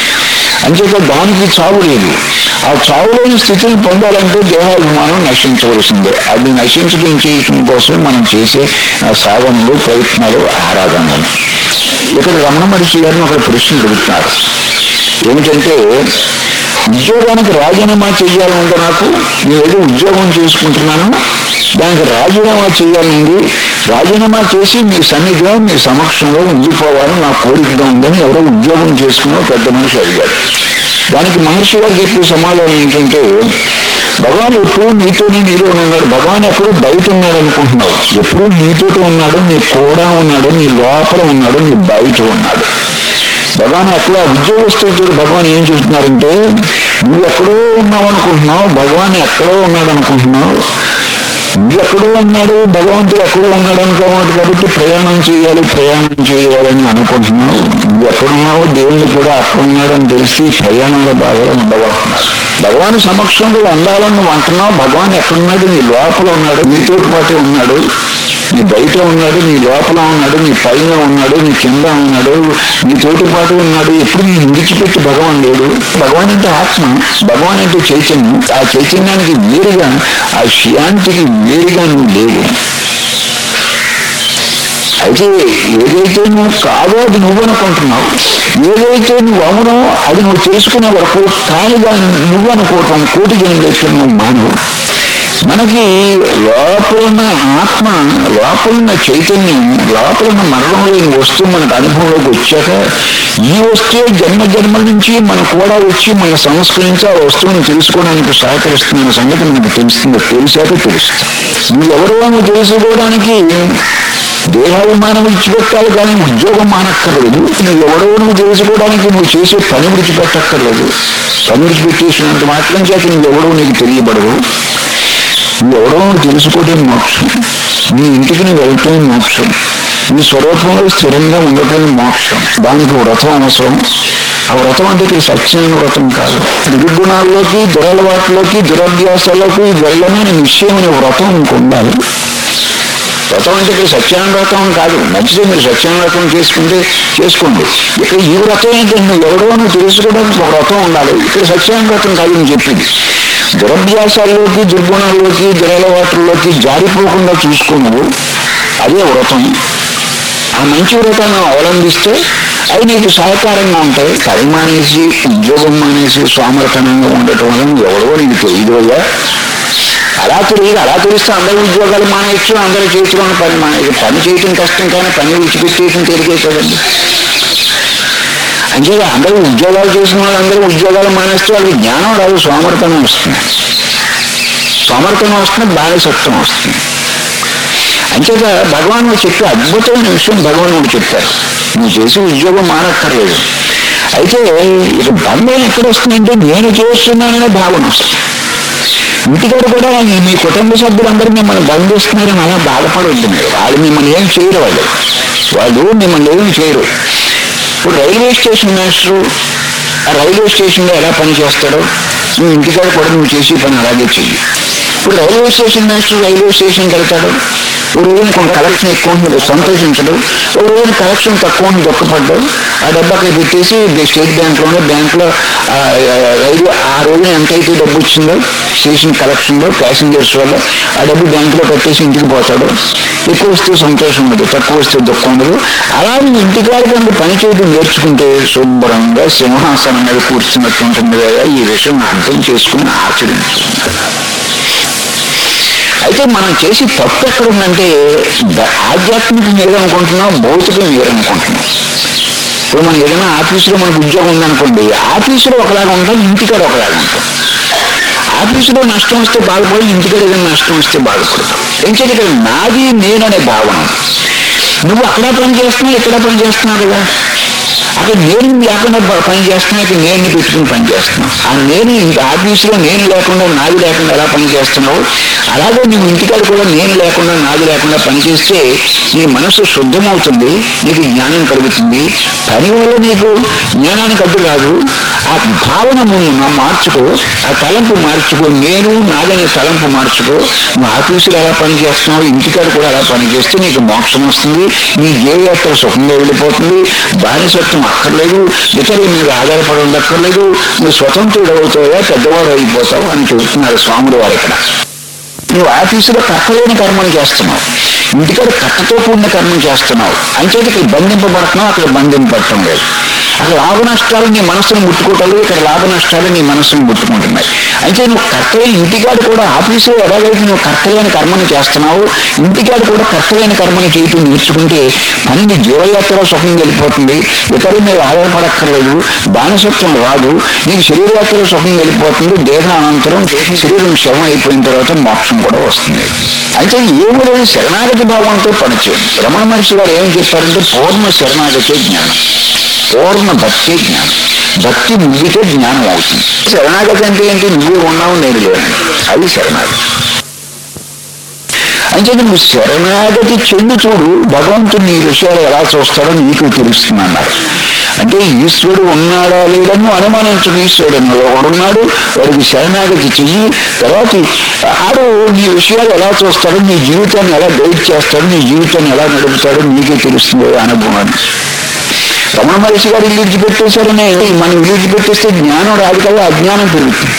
Speaker 1: అంచేత దానికి చావు లేదు ఆ చావులోని స్థితిని పొందాలంటే దేహాభిమానం నశించవలసిందే అది నశించడం చేయటం కోసం మనం చేసే ఆ సాధనలు ప్రయత్నాలు ఆరాధనలు ఇక్కడ రమణ మహర్షి గారిని ఒక ప్రశ్న అడుగుతున్నారు ఏమిటంటే ఉద్యోగానికి రాజీనామా చేయాలంటే నాకు నేను ఏదో ఉద్యోగం చేసుకుంటున్నాను దానికి రాజీనామా చేయాలండి రాజీనామా చేసి మీ సన్నిధిలో మీ సమక్షంలో ఉండిపోవాలని నా కోరికగా ఉందని ఎవరో ఉద్యోగం చేసుకున్న పెద్ద మనిషి అడిగాడు దానికి మహర్షి గారు చెప్పే సమాధానం ఏంటంటే భగవాన్ ఎప్పుడు నీతోనే నీలో ఉన్నాడు భగవాన్ ఎప్పుడు బయట ఉన్నాడు అనుకుంటున్నావు ఎప్పుడు నీతో ఉన్నాడు నీ కూడా ఉన్నాడు నీ లోపల ఉన్నాడు నీ బయట ఉన్నాడు భగవాన్ ఎక్కడ ఉద్యోగస్తులతో భగవాన్ ఏం చూస్తున్నారంటే నువ్వు ఎక్కడో ఉన్నావు అనుకుంటున్నావు భగవాన్ ఎక్కడో ఉన్నాడు అనుకుంటున్నావు నువ్వు ఎక్కడో ఉన్నాడు భగవంతుడు ఎక్కడో ఉన్నాడు అనుకోవాలి కాబట్టి ప్రయాణం చేయాలి ప్రయాణం చేయాలని అనుకుంటున్నావు నువ్వు ఎక్కడున్నావో దేవుడు కూడా అక్కడ ఉన్నాడని తెలిసి ప్రయాణంలో బాగా ఉండబోతున్నాడు భగవాన్ సమక్షంలో ఉండాలని నువ్వు అంటున్నావు భగవాన్ ఎక్కడున్నాడు నీ లోపల ఉన్నాడు నీతో పాటే ఉన్నాడు నీ బయట ఉన్నాడు నీ లోపల ఉన్నాడు నీ పైన ఉన్నాడు నీ కింద ఉన్నాడు నీ తోటి పాటు ఉన్నాడు ఎప్పుడు నీ విడిచిపెట్టి భగవాన్ లేడు భగవాన్ అంటే ఆత్మ భగవాన్ అంటే చైతన్యం ఆ చైతన్యానికి వేరుగా ఆ శాంతికి వేరుగా నువ్వు లేవు అయితే ఏదైతే నువ్వు కాదో అది నువ్వు అనుకుంటున్నావు ఏదైతే నువ్వు అవునో అది నువ్వు తెలుసుకునే వరకు కానిగా నువ్వు అనుకోవటం కోటి జనరేషన్ నువ్వు మానవు మనకి లోపలున్న ఆత్మ లోపలున్న చైతన్యం లోపలున్న మరణంలో ఈ వస్తువు మనకు అనుభవంలోకి వచ్చాక ఈ వస్తువు జన్మ జన్మల నుంచి మన కూడా వచ్చి మన సంస్కరించి ఆ వస్తువుని తెలుసుకోవడానికి సహకరిస్తున్న సంగతి మనకు తెలుస్తుంది తెలిసాక తెలుస్తుంది నువ్వు ఎవరో అని తెలుసుకోవడానికి దేహాభిమానం విడిచిపెట్టాలి కానీ ఉద్యోగం మానక్కర్లేదు నువ్వు ఎవడో నువ్వు తెలుసుకోవడానికి నువ్వు చేసే పని విడిచిపెట్టక్కర్లేదు పని విడిచిపెట్టేసినంత మాత్రం చేత నువ్వు ఎవడో నీకు తెలియబడదు నువ్వు ఎవడో నువ్వు తెలుసుకోవడం మోక్షం నీ ఇంటికి నువ్వు వెళ్ళటం మోక్షం నీ స్వరూపంలో స్థిరంగా ఉండటం మోక్షం దానికి వ్రతం అవసరం ఆ వ్రతం అంటే ఇక్కడ సత్యమైన వ్రతం కాదు దుర్గుణాల్లోకి దురలవాట్లోకి దురభ్యాసాల్లోకి వెళ్ళమని నిశ్చయమైన వ్రతం ఇంక ఉండాలి వ్రతం అంటే ఇక్కడ సత్యాన వ్రతం అని కాదు మంచిదే మీరు సత్యాన వ్రతం చేసుకుంటే చేసుకోండి ఇక్కడ ఈ వ్రతం ఏంటంటే నువ్వు ఎవడో నువ్వు తెలుసుకోవడానికి ఒక వ్రతం ఉండాలి ఇక్కడ సత్యాన వ్రతం కాదు అని చెప్పింది దురభ్యాసాల్లోకి దుర్గుణాల్లోకి దురలవాట్లలోకి జారిపోకుండా చూసుకో నువ్వు అదే వ్రతం ఆ మంచి వ్రతాన్ని అవలంబిస్తే అవి నీకు సహకారంగా ఉంటాయి కవి మానేసి ఉద్యోగం మానేసి సోమరతనంగా ఉండటం వల్ల నువ్వు ఎవడో నీకు తెలియదు అయ్యా అలా తెలియదు అలా తెలిస్తే అందరూ ఉద్యోగాలు మానేయచ్చు అందరూ చేతులను పని మానేయచ్చు పని చేయటం కష్టం కానీ పని విడిచిపెట్టేయటం తెలియదు కదండి అంటే అందరూ ఉద్యోగాలు చేసిన వాళ్ళందరూ ఉద్యోగాలు మానేస్తే వాళ్ళకి జ్ఞానం రాదు సోమర్తనం వస్తుంది సోమర్తనం వస్తుంది బానిసత్వం వస్తుంది అంచేత భగవానుడు చెప్పే అద్భుతమైన విషయం భగవానుడు చెప్పారు నువ్వు చేసే ఉద్యోగం మానక్కర్లేదు అయితే ఇక బంధం ఎక్కడ వస్తుందంటే నేను చేస్తున్నాననే భావన వస్తుంది ఇంటికాడ కూడా ఈ మీ కుటుంబ సభ్యులందరూ మిమ్మల్ని బంధిస్తున్నారని అలా బాధపడవద్దు మీరు వాళ్ళు మిమ్మల్ని ఏం చేయరు వాళ్ళు వాళ్ళు మిమ్మల్ని ఏం చేయరు ఇప్పుడు రైల్వే స్టేషన్ మాస్టరు ఆ రైల్వే స్టేషన్లో ఎలా పని చేస్తాడో నువ్వు ఇంటికాడ కూడా నువ్వు చేసే పని అలాగే చెయ్యి ఇప్పుడు రైల్వే స్టేషన్ మాస్టర్ రైల్వే స్టేషన్కి వెళ్తాడు ఓ రోజున కొంత కలెక్షన్ ఎక్కువ ఉంటుంది సంతోషించడు ఓ రోజున కలెక్షన్ తక్కువ ఉంటుంది దొక్కపడ్డాడు ఆ డబ్బు అక్కడ పెట్టేసి స్టేట్ బ్యాంక్లోనే బ్యాంక్లో రైలు ఆ రోజున ఎంత అయితే డబ్బు వచ్చిందో స్టేషన్ కలెక్షన్లో ప్యాసింజర్స్ వల్ల ఆ డబ్బు బ్యాంకులో కట్టేసి ఇంటికి పోతాడు ఎక్కువ వస్తే సంతోషం ఉండదు తక్కువ వస్తే దుఃఖం ఉండదు అలాగే ఇంటికాడ కనుక పని చేయడం నేర్చుకుంటే శుభ్రంగా సింహాసనం మీద కూర్చున్నట్టు ఉంటుంది కదా ఈ విషయం అర్థం చేసుకుని ఆచరించుకుంటారు అయితే మనం చేసి తప్పు ఎక్కడ ఉందంటే ద- ఆధ్యాత్మికం ఏదనుకుంటున్నాం భౌతికం ఏదనుకుంటున్నాం ఇప్పుడు మనం ఏదైనా ఆఫీసులో మనకు ఉద్యోగం ఉందనుకోండి ఆఫీసులో ఒకలాగా ఉంటాం ఇంటికాడ ఒకలాగా ఉంటాం ఆఫీసులో నష్టం వస్తే బాధపడి ఇంటికి ఏదైనా నష్టం వస్తే బాధపడతావు ఎందుకంటే ఇక్కడ నాది నేననే భావన నువ్వు అక్కడ పని చేస్తున్నావు ఇక్కడ పని చేస్తున్నావు కదా అక్కడ నేను లేకుండా ప- పని చేస్తున్నా ఇక్కడ నేను పెట్టుకుని పని చేస్తున్నావు ఆ నేను ఇంత ఆఫీసులో నేను లేకుండా నాది లేకుండా ఎలా పని చేస్తున్నావు అలాగే నువ్వు ఇంటికాడ కూడా నేను లేకుండా నాది లేకుండా పని చేస్తే నీ మనసు శుద్ధమవుతుంది నీకు జ్ఞానం కలుగుతుంది పని వల్ల నీకు జ్ఞానానికి అడ్డు రాదు ఆ భావన నువ్వు మా- మార్చుకో ఆ తలంపు మార్చుకో నేను నాదనే తలంపు మార్చుకో నువ్వు ఆఫీసులో ఎలా పని చేస్తున్నావు ఇంటికాడ కూడా అలా పని చేస్తే నీకు మోక్షం వస్తుంది నీ జీవయాత్ర సుఖంగా వెళ్ళిపోతుంది బానిసత్వం అక్కర్లేదు ఇతరుల మీద ఆధారపడి ఉండక్కర్లేదు నువ్వు స్వతంత్రుడు అవుతావా పెద్దవాడు అయిపోతావు అని చెబుతున్నారు స్వాములు వారు ఇక్కడ నువ్వు ఆఫీసులో కట్టలేని కర్మను చేస్తున్నావు ఇంటికాడ కట్టతో కూడిన కర్మను చేస్తున్నావు అంచేది ఇక్కడ బంధింపబడుతున్నావు అక్కడ బంధింపబడటం లేదు అక్కడ లాభ నష్టాలు నీ మనసును ముట్టుకోవటాలు ఇక్కడ లాభ నష్టాలు నీ మనసును ముట్టుకుంటున్నాయి అయితే నువ్వు కర్తలే ఇంటికాడ కూడా ఆఫీసులో ఎలాగైతే నువ్వు కర్తలేని కర్మను చేస్తున్నావు ఇంటికాడ కూడా కర్తలేని కర్మను చేయటం నేర్చుకుంటే పని నీ జీవయాత్ర సుఖం వెళ్ళిపోతుంది ఇతరుల మీద ఆధారపడక్కర్లేదు బానిసత్వం రాదు నీకు శరీరయాత్ర సుఖం వెళ్ళిపోతుంది దేహానంతరం దేహ శరీరం శవం అయిపోయిన తర్వాత మోక్షం కూడా వస్తుంది అయితే ఏమి లేదు శరణాగతి భావంతో పనిచేయండి రమణ మహర్షి గారు ఏం చెప్పారంటే పూర్ణ శరణాగతి జ్ఞానం పూర్ణ భక్తి జ్ఞానం భక్తి ముగితే జ్ఞానం అవుతుంది శరణాగతి అంటే ఏంటి నువ్వు ఉన్నావు నేను లేను అది శరణాగతి అంటే నువ్వు శరణాగతి చెంది చూడు భగవంతుడు నీ విషయాలు ఎలా చూస్తాడో నీకు తెలుస్తుంది అన్నారు అంటే ఈశ్వరుడు ఉన్నాడా లేడని నువ్వు అనుమానించు ఈశ్వరుడు ఉన్నాడు వాడికి శరణాగతి చెయ్యి తర్వాత ఆడు నీ విషయాలు ఎలా చూస్తాడో నీ జీవితాన్ని ఎలా గైడ్ చేస్తాడో నీ జీవితాన్ని ఎలా నడుపుతాడో నీకే తెలుస్తుంది అనుభవాన్ని రమణ మహర్షి గారు ఇల్లు విడిచిపెట్టేశారనే మనం ఇల్లు విడిచిపెట్టేస్తే జ్ఞానం రాదు కదా అజ్ఞానం పెరుగుతుంది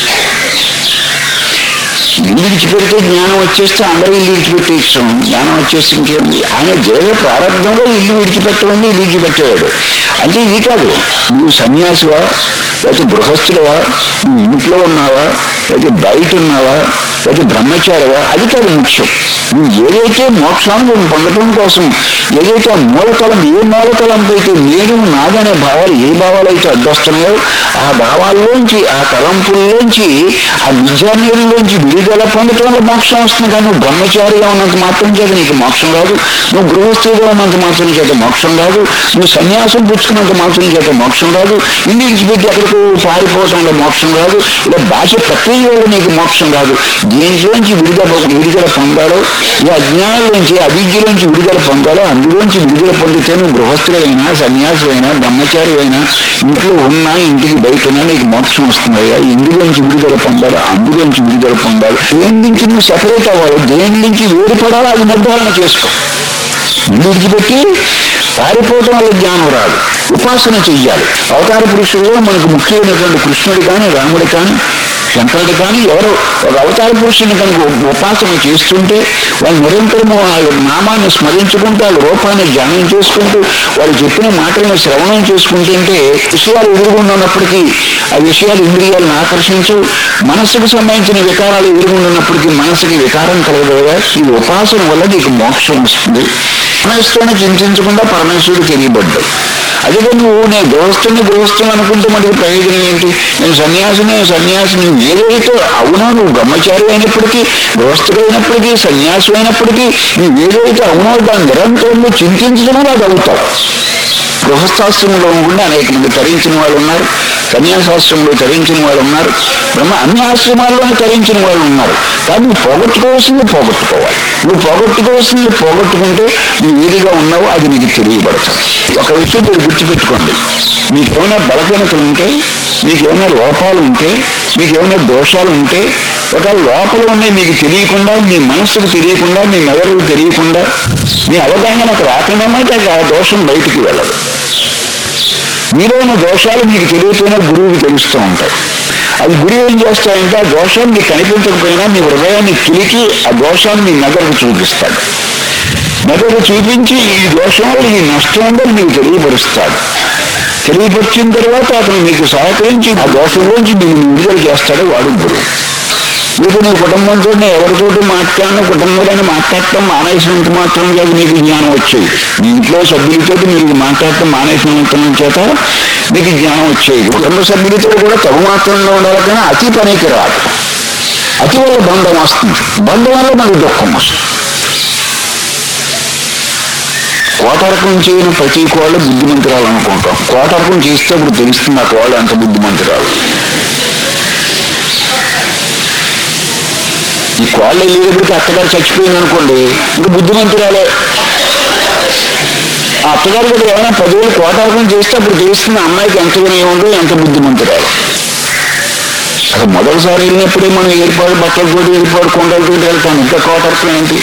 Speaker 1: ఇల్లు విడిచిపెడితే జ్ఞానం వచ్చేస్తే అందరూ ఇల్లు విడిచిపెట్టేస్తాం జ్ఞానం వచ్చేస్తే ఇంకేంది ఆయన దేవ ప్రారంభంలో ఇల్లు విడిచిపెట్టమని ఇల్లు విడిచిపెట్టేవాడు అంటే ఇది కాదు నువ్వు సన్యాసివా లేకపోతే గృహస్థులవా నువ్వు ఇంట్లో ఉన్నావా లేకపోతే బయట ఉన్నావా లేకపోతే బ్రహ్మచారివా అది కాదు ముఖ్యం నువ్వు ఏదైతే మోక్షాన్ని నువ్వు పొందడం కోసం ఏదైతే ఆ మూలతలం ఏ మూలతలంతో అయితే నేను నాదనే భావాలు ఏ భావాలు అయితే అడ్డొస్తున్నాయో ఆ భావాల్లోంచి ఆ తలంపుల్లోంచి ఆ విద్యానీరులోంచి విడుదల పొందటం వల్ల మోక్షం వస్తుంది కానీ నువ్వు బ్రహ్మచారిగా ఉన్నంత మాత్రం చేత నీకు మోక్షం రాదు నువ్వు గృహస్థిగా ఉన్నంత మాత్రం చేత మోక్షం రాదు నువ్వు సన్యాసం పుచ్చుకున్నంత మాత్రం చేత మోక్షం రాదు ఇల్లు విడిచిపెట్టి ఎక్కడికి పారిపోవటంలో మోక్షం రాదు ఇలా బాహ్య ప్రక్రియ వల్ల నీకు మోక్షం రాదు దేనిలోంచి విడుదల విడుదల పొందాలో ఈ అజ్ఞానంలోంచి అవిద్యలోంచి విడుదల పొందాలో అందులోంచి విడుదల పొందితే నువ్వు గృహస్థులైనా సన్యాసులైనా బ్రహ్మచారి అయినా ఇంట్లో ఉన్నా ఇంటికి బయట ఉన్నా నీకు మోక్షం వస్తుందయ్యా ఇందులోంచి విడుదల పొందాలి అందులోంచి విడుదల పొందాలి దేని నుంచి నువ్వు సెపరేట్ అవ్వాలి దేని నుంచి వేరుపడాలో అది నిర్ధారణ చేసుకో ఇల్లు విడిచిపెట్టి పారిపోవటం వల్ల జ్ఞానం రాదు ఉపాసన చెయ్యాలి అవతార పురుషుల్లో మనకు ముఖ్యమైనటువంటి కృష్ణుడు కానీ రాముడు కానీ శంకరుడు కానీ ఎవరో ఒక అవతార పురుషుని కనుక ఉపాసన చేస్తుంటే వాళ్ళు నిరంతరము ఆ నామాన్ని స్మరించుకుంటూ వాళ్ళ రూపాన్ని ధ్యానం చేసుకుంటూ వాళ్ళు చెప్పిన మాటలను శ్రవణం చేసుకుంటుంటే విషయాలు ఎదురుగుండున్నప్పటికీ ఆ విషయాలు ఇంద్రియాలను ఆకర్షించు మనస్సుకు సంబంధించిన వికారాలు ఎదురుగుండున్నప్పటికీ మనసుకి వికారం కలగదుగా ఈ ఉపాసన వల్ల నీకు మోక్షం వస్తుంది పరమేశ్వరుని చింతించకుండా పరమేశ్వరుడు తెలియబడ్డాడు అదే నువ్వు నేను గృహస్థుని గృహస్థుని అనుకుంటే మనకి ప్రయోజనం ఏంటి నేను సన్యాసిని సన్యాసిని ఏదైతే అవునో నువ్వు బ్రహ్మచారి అయినప్పటికీ గృహస్థుడు అయినప్పటికీ సన్యాసి అయినప్పటికీ నువ్వు ఏదైతే అవునో దాన్ని నిరంతరం నువ్వు చింతించడం అది అవుతావు గృహస్థాశ్రమంలో ఉండి అనేక మంది తరించిన వాళ్ళు ఉన్నారు సన్యాసాశ్రమంలో తరించిన వాళ్ళు ఉన్నారు బ్రహ్మ అన్ని ఆశ్రమాల్లోనే తరించిన వాళ్ళు ఉన్నారు కానీ నువ్వు పోగొట్టుకోవాల్సింది పోగొట్టుకోవాలి నువ్వు పోగొట్టుకోవాల్సింది పోగొట్టుకుంటే నువ్వు ఏదిగా ఉన్నావో అది నీకు తెలియబడతావు ఒక విషయం మీరు గుర్తుపెట్టుకోండి మీకు ఏమైనా బలహీనతలు ఉంటే మీకు ఏమైనా లోపాలు ఉంటే మీకు ఏమైనా దోషాలు ఉంటే ఒక లోపల ఉన్నాయి మీకు తెలియకుండా మీ మనస్సుకు తెలియకుండా మీ మెదడుకు తెలియకుండా మీ అవగాహనకు రాకుండా మనకి ఆ దోషం బయటికి వెళ్ళదు మీలో ఉన్న దోషాలు మీకు తెలియకపోయినా గురువుకి తెలుస్తూ ఉంటాయి అది గురువు ఏం చేస్తాడంటే ఆ దోషం మీకు కనిపించకపోయినా మీ హృదయాన్ని కిలికి ఆ దోషాన్ని మీ మెదడుకు చూపిస్తాడు మెదడు చూపించి ఈ దోషం వల్ల ఈ నష్టం ఉందని మీకు తెలియపరుస్తాడు తెలియపరిచిన తర్వాత అతను మీకు సహకరించి ఆ దోషంలోంచి మీరు విడుదల చేస్తాడు వాడు గురువు మీకు నీ కుటుంబంతో ఎవరితోటి మాట్లాడిన కుటుంబంలో మాట్లాడటం మానేసినంత మాత్రం చేత నీకు జ్ఞానం వచ్చేది మీ ఇంట్లో సభ్యులతో మీరు మాట్లాడటం మానేసినంత చేత మీకు జ్ఞానం వచ్చేది కుటుంబ సభ్యులతో కూడా తగు మాత్రంలో ఉండాలి కానీ అతి పనికి రాదు అతి వల్ల బంధం వస్తుంది బంధం వల్ల మనకి దుఃఖం వస్తుంది కోటరకం చేయని ప్రతి కోళ్ళు బుద్ధిమంతురాలు అనుకుంటాం కోటరకం చేస్తే అప్పుడు తెలుస్తుంది ఆ కోళ్ళు ఎంత బుద్ధిమంతురాలు ఈ కోళ్ళ వెళ్ళేటప్పటికి అత్తగారు చచ్చిపోయింది అనుకోండి ఇంకా బుద్ధిమంతురాలే ఆ అత్తగారు కూడా ఏమైనా పదివేలు కోటార్పణ చేస్తే అప్పుడు తెలుస్తుంది ఆ అమ్మాయికి ఎంత వినయం ఉందో ఎంత బుద్ధిమంతురాలు అసలు మొదటిసారి వెళ్ళినప్పుడే మనం ఏర్పాటు బట్టలు కూడా ఏర్పాటు కొండలతో వెళ్తాం ఇంకా కోటార్పణ ఏంటి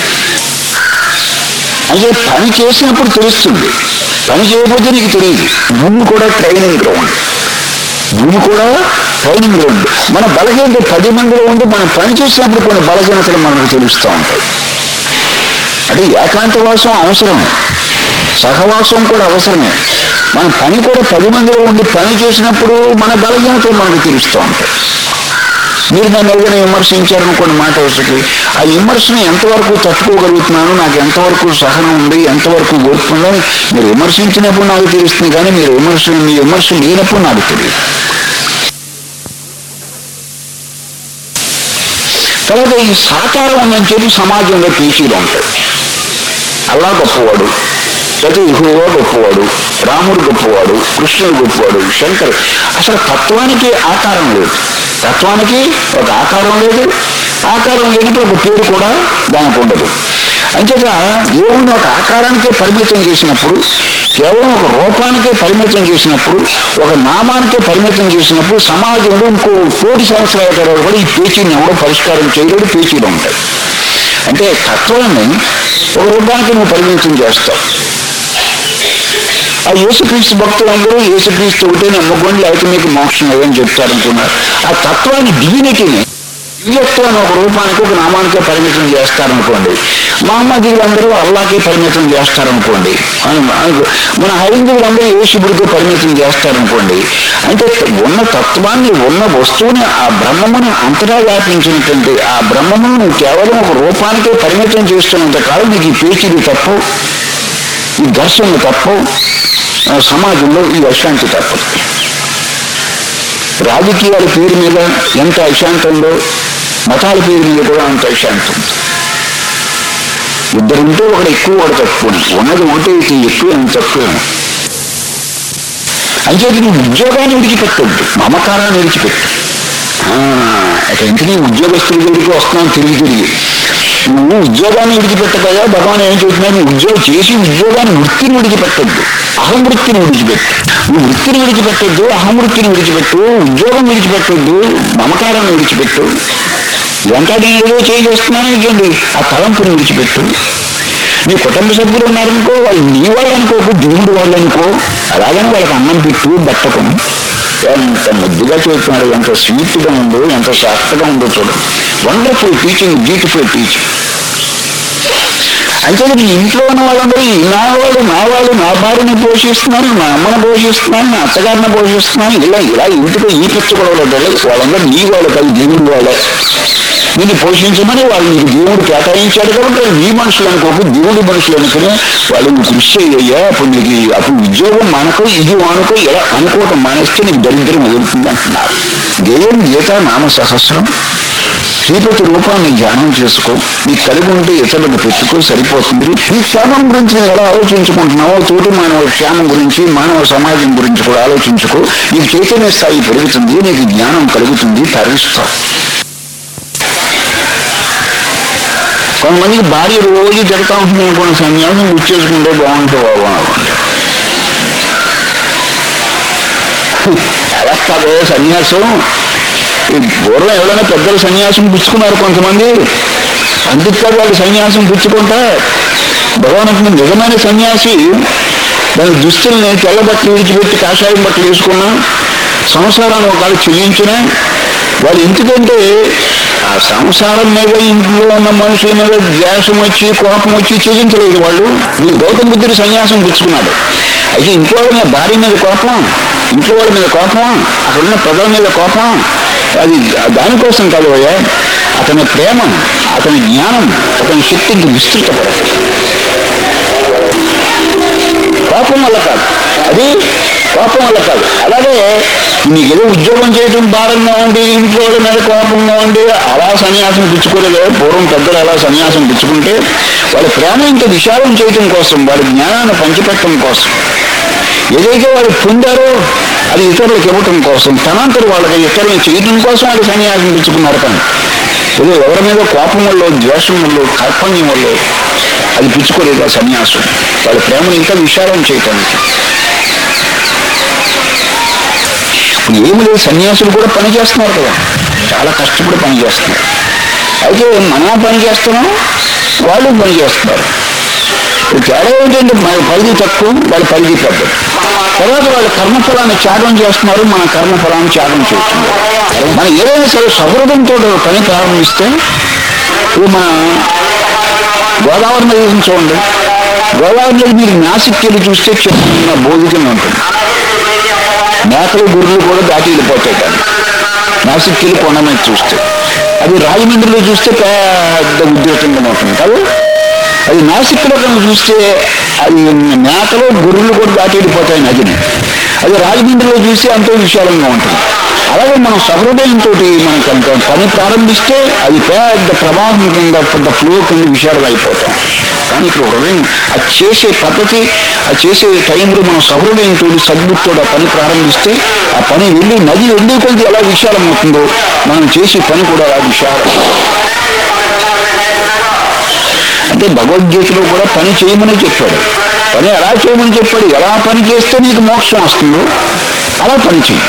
Speaker 1: అంటే పని చేసినప్పుడు తెలుస్తుంది పని చేయకపోతే నీకు తెలియదు భూమి కూడా ట్రైనింగ్ గ్రౌండ్ భూమి కూడా ట్రైనింగ్ గ్రౌండ్ మన బలహీనత పది మందిలో ఉండి మనం పని చేసినప్పుడు కొన్ని బలహీనతలు మనకు తెలుస్తూ ఉంటాయి అంటే ఏకాంతవాసం అవసరమే సహవాసం కూడా అవసరమే మన పని కూడా పది మందిలో ఉండి పని చేసినప్పుడు మన బలహీనతలు మనకు తెలుస్తూ ఉంటాయి మీరు నన్ను ఏదైనా విమర్శించారనుకోండి మాట వరుసకి ఆ విమర్శను ఎంతవరకు తట్టుకోగలుగుతున్నాను నాకు ఎంతవరకు సహనం ఉంది ఎంతవరకు ఓర్పు ఉందని మీరు విమర్శించినప్పుడు నాకు తెలుస్తుంది కానీ మీరు విమర్శ మీ విమర్శ లేనప్పుడు నాకు తెలియదు తర్వాత ఈ సాకారం ఉందని చెప్పి సమాజంలో పీచీలు ఉంటాయి అల్లా గొప్పవాడు లేకపోతే ఇహువా గొప్పవాడు రాముడు గొప్పవాడు కృష్ణుడు గొప్పవాడు శంకర్ అసలు తత్వానికి ఆకారం లేదు తత్వానికి ఒక ఆకారం లేదు ఆకారం లేనప్పుడు ఒక పేరు కూడా దానికి ఉండదు అంచేత దేవుణ్ణి ఒక ఆకారానికే పరిమితం చేసినప్పుడు కేవలం ఒక రూపానికే పరిమితం చేసినప్పుడు ఒక నామానికే పరిమితం చేసినప్పుడు సమాజంలో ఇంకో కోటి సంవత్సరాల తర్వాత కూడా ఈ పేచీని ఎవడో పరిష్కారం చేయలేడు పేచీలు ఉంటాయి అంటే తత్వాన్ని ఒక రూపానికి నువ్వు పరిమితం చేస్తావు ఆ యేసుక్రీస్తు భక్తులందరూ యేసుక్రీస్తు ఒకటే నమ్మకండి లేకపోతే మీకు మోక్షం ఏదని చెప్తారనుకున్నారు ఆ తత్వాన్ని డివినిటీని దివ్యత్వాన్ని ఒక రూపానికి ఒక నామానికే పరిమితం చేస్తారనుకోండి మహమ్మదీయులందరూ అల్లాకే పరిమితం చేస్తారనుకోండి మన- మన హైందువులందరూ యేసుడికే పరిమితం చేస్తారనుకోండి అంటే ఉన్న తత్వాన్ని ఉన్న వస్తువుని ఆ బ్రహ్మమును అంతటా వ్యాపించినటువంటి ఆ బ్రహ్మమును నువ్వు కేవలం ఒక రూపానికే పరిమితం చేస్తున్నంత కాలం నీకు ఈ పేచీలు తప్పు ఈ ఘర్షణలు తప్పవు ఆ సమాజంలో ఈ అశాంతి తప్పదు రాజకీయాల పేరు మీద ఎంత అశాంతంలో మతాల పేరు మీద కూడా అంత అశాంతం ఇద్దరుంటే ఒకడు ఎక్కువ ఒకడు తక్కువ ఉన్నది ఒకటే అయితే ఎక్కువ ఎంత తక్కువ అంచేది నువ్వు ఉద్యోగాన్ని విడిచిపెట్టద్దు మమకారాన్ని విడిచిపెట్టు ఆ, ఇక ఇంటికి ఉద్యోగస్తుల దగ్గరికి వస్తున్నాను తిరిగి తిరిగి నువ్వు ఉద్యోగాన్ని విడిచిపెట్టగా భగవాన్ ఏం చెబుతున్నాడు నువ్వు ఉద్యోగం చేసి ఉద్యోగాన్ని వృత్తిని విడిచిపెట్టద్దు అహం వృత్తిని విడిచిపెట్టు నువ్వు వృత్తిని విడిచిపెట్టద్దు అహం వృత్తిని విడిచిపెట్టు ఉద్యోగం విడిచిపెట్టొద్దు మమకారాన్ని విడిచిపెట్టు ఇదంతా నేను ఏదో చేస్తున్నాను ఏంటి ఆ తలంపుని విడిచిపెట్టు నీ కుటుంబ సభ్యులు ఉన్నారనుకో వాళ్ళు నీ వాళ్ళు అనుకోకు దేవుడు వాళ్ళు అనుకో అలాగని వాళ్ళకి అన్నం పెట్టు బట్టకును ఎంత ముద్దుగా చెబుతున్నాడు ఎంత స్వీట్గా ఉందో ఎంత సాఫ్ట్గా ఉందో చూడు వండర్ఫుల్ టీచింగ్ బ్యూటిఫుల్ టీచింగ్ అంటే నీ ఇంట్లో ఉన్న వాళ్ళందరూ ఈ నా వాళ్ళు నా వాళ్ళు నా భార్యని పోషిస్తున్నాను నా అమ్మని పోషిస్తున్నాను నా అత్తగారిని పోషిస్తున్నాను ఇలా ఇలా ఇంటికి ఈ పుచ్చుకోవడం వాళ్ళందరూ నీ వాళ్ళు కాదు దేవుడు వాళ్ళే నిన్ను పోషించమని వాళ్ళు నీకు దేవుడు కేటాయించాడు కాబట్టి వాళ్ళు నీ మనుషులు అనుకోకు దేవుడి మనుషులు అనుకుని వాళ్ళు నువ్వు కృషి అయ్యా అప్పుడు నీకు ఈ- అప్పుడు ఉద్యోగం మనకో ఇది వానుకో ఇలా అనుకోవటం మానేస్తే నీకు దరిద్రం ఎదురుతుంది అంటున్నారు గేయం గీత నామ సహస్రం శ్రీపతి రూపాన్ని ధ్యానం చేసుకో నీకు కలిగి ఉంటే ఇతరులకు పెట్టుకో సరిపోతుంది ఈ క్షేమం గురించి నువ్వు ఎలా ఆలోచించుకుంటున్నావో తోటి మానవ క్షేమం గురించి మానవ సమాజం గురించి కూడా ఆలోచించుకో నీకు చైతన్య స్థాయి పెరుగుతుంది నీకు జ్ఞానం కలుగుతుంది తరిస్తావు కొంతమందికి భార్య రోజు తిడతా ఉంటుంది అనుకోండి సన్యాసం గుర్చేసుకుంటే బాగుంటుంది బాబు అనుకోండి ఎలా కాదు సన్యాసం ఈ పూర్వం ఎవరైనా పెద్దలు సన్యాసం పుచ్చుకున్నారు కొంతమంది అందుకు కాదు వాళ్ళు సన్యాసం పుచ్చుకుంటా భగవానికి నిజమైన సన్యాసి దాని దుస్తుల్ని తెల్ల బట్టలు విడిచిపెట్టి కాషాయం బట్టలు వేసుకున్నా సంసారాన్ని ఒకళ్ళు చెల్లించినా వాళ్ళు ఎందుకంటే ఆ సంసారం మీద ఇంట్లో ఉన్న మనుషుల మీద ద్వేషం వచ్చి కోపం వచ్చి చెల్లించలేదు వాళ్ళు ఈ గౌతమ బుద్ధుడు సన్యాసం పుచ్చుకున్నాడు అయితే ఇంట్లో వాళ్ళ మీద భార్య మీద కోపం ఇంట్లో వాళ్ళ మీద కోపం అక్కడ ఉన్న ప్రజల మీద కోపం అది దానికోసం కాదు అయ్యా అతని ప్రేమ అతని జ్ఞానం అతని శక్తికి విస్తృతపడదు కోపం వల్ల కాదు అది కోపం వల్ల కాదు అలాగే నీకు ఏదో ఉద్యోగం చేయడం భారంగా ఉండి ఇంట్లో వాళ్ళ మీద కోపంగా ఉండి అలా సన్యాసం పుచ్చుకోలేదు పూర్వం పెద్దలు అలా సన్యాసం పుచ్చుకుంటే వాళ్ళ ప్రేమ ఇంకా విశాలం చేయడం కోసం వాళ్ళ జ్ఞానాన్ని పంచిపెట్టడం కోసం ఏదైతే వాళ్ళు పొందారో అది ఇతరులకు ఇవ్వటం కోసం తనంతరు వాళ్ళకి ఇతరులను చేయడం కోసం వాళ్ళు సన్యాసం పుచ్చుకున్నారు కానీ ఏదో ఎవరి మీద కోపం వల్ల ద్వేషం వల్ల కార్పణ్యం వల్ల అది పుచ్చుకోలేదు ఆ సన్యాసం వాళ్ళ ప్రేమను ఇంకా విశాలం చేయటానికి ఇప్పుడు ఏమి లేదు సన్యాసులు కూడా పని చేస్తున్నారు కదా చాలా కష్టపడి పని చేస్తున్నారు అయితే మనం పని చేస్తున్నాం వాళ్ళు పని చేస్తున్నారు ఇప్పుడు తేడా ఏంటంటే మన పరిధి తక్కువ వాళ్ళ పరిధి పెద్దది తర్వాత వాళ్ళ కర్మఫలాన్ని త్యాగం చేస్తున్నారు మన కర్మఫలాన్ని త్యాగం చేస్తున్నారు మనం ఏదైనా సరే సౌహృదంతో పని ప్రారంభిస్తే ఇప్పుడు మన గోదావరి నది ఉంది చూడండి గోదావరి నది మీరు నాసిక్కి వెళ్ళి చూస్తే చిన్న బోధికం ఉంటుంది మేకలు గుర్రెలు కూడా దాటి వెళ్ళిపోతాయి కానీ నాసిక్కి వెళ్ళి కొండ మీద చూస్తే అది రాజమండ్రిలో చూస్తే పెద్ద ఉద్యోగంగా ఉంటుంది కదా అది నాసిక్లో కనుక చూస్తే అది మేకలు గొర్రెలు కూడా దాటి వెళ్ళిపోతాయి నదిని అది రాజమండ్రిలో చూస్తే ఎంతో విశాలంగా ఉంటుంది అలాగే మనం సహృదయంతో మనం కనుక పని ప్రారంభిస్తే అది పెద్ద ప్రవాహం కింద పెద్ద ఫ్లో కింద విశాలం అయిపోతాం కానీ ఇక్కడ హృదయం అది చేసే పద్ధతి అది చేసే టైంలో మనం సహృదయంతో సద్బుద్ధితో ఆ పని ప్రారంభిస్తే ఆ పని వెళ్ళి నది వెళ్ళే కొద్ది ఎలా విశాలం అవుతుందో మనం చేసే పని కూడా అలా విశాలం అంటే భగవద్గీతలో కూడా పని చేయమని చెప్పాడు పని ఎలా చేయమని చెప్పాడు ఎలా పని చేస్తే నీకు మోక్షం వస్తుందో అలా పని చెయ్యి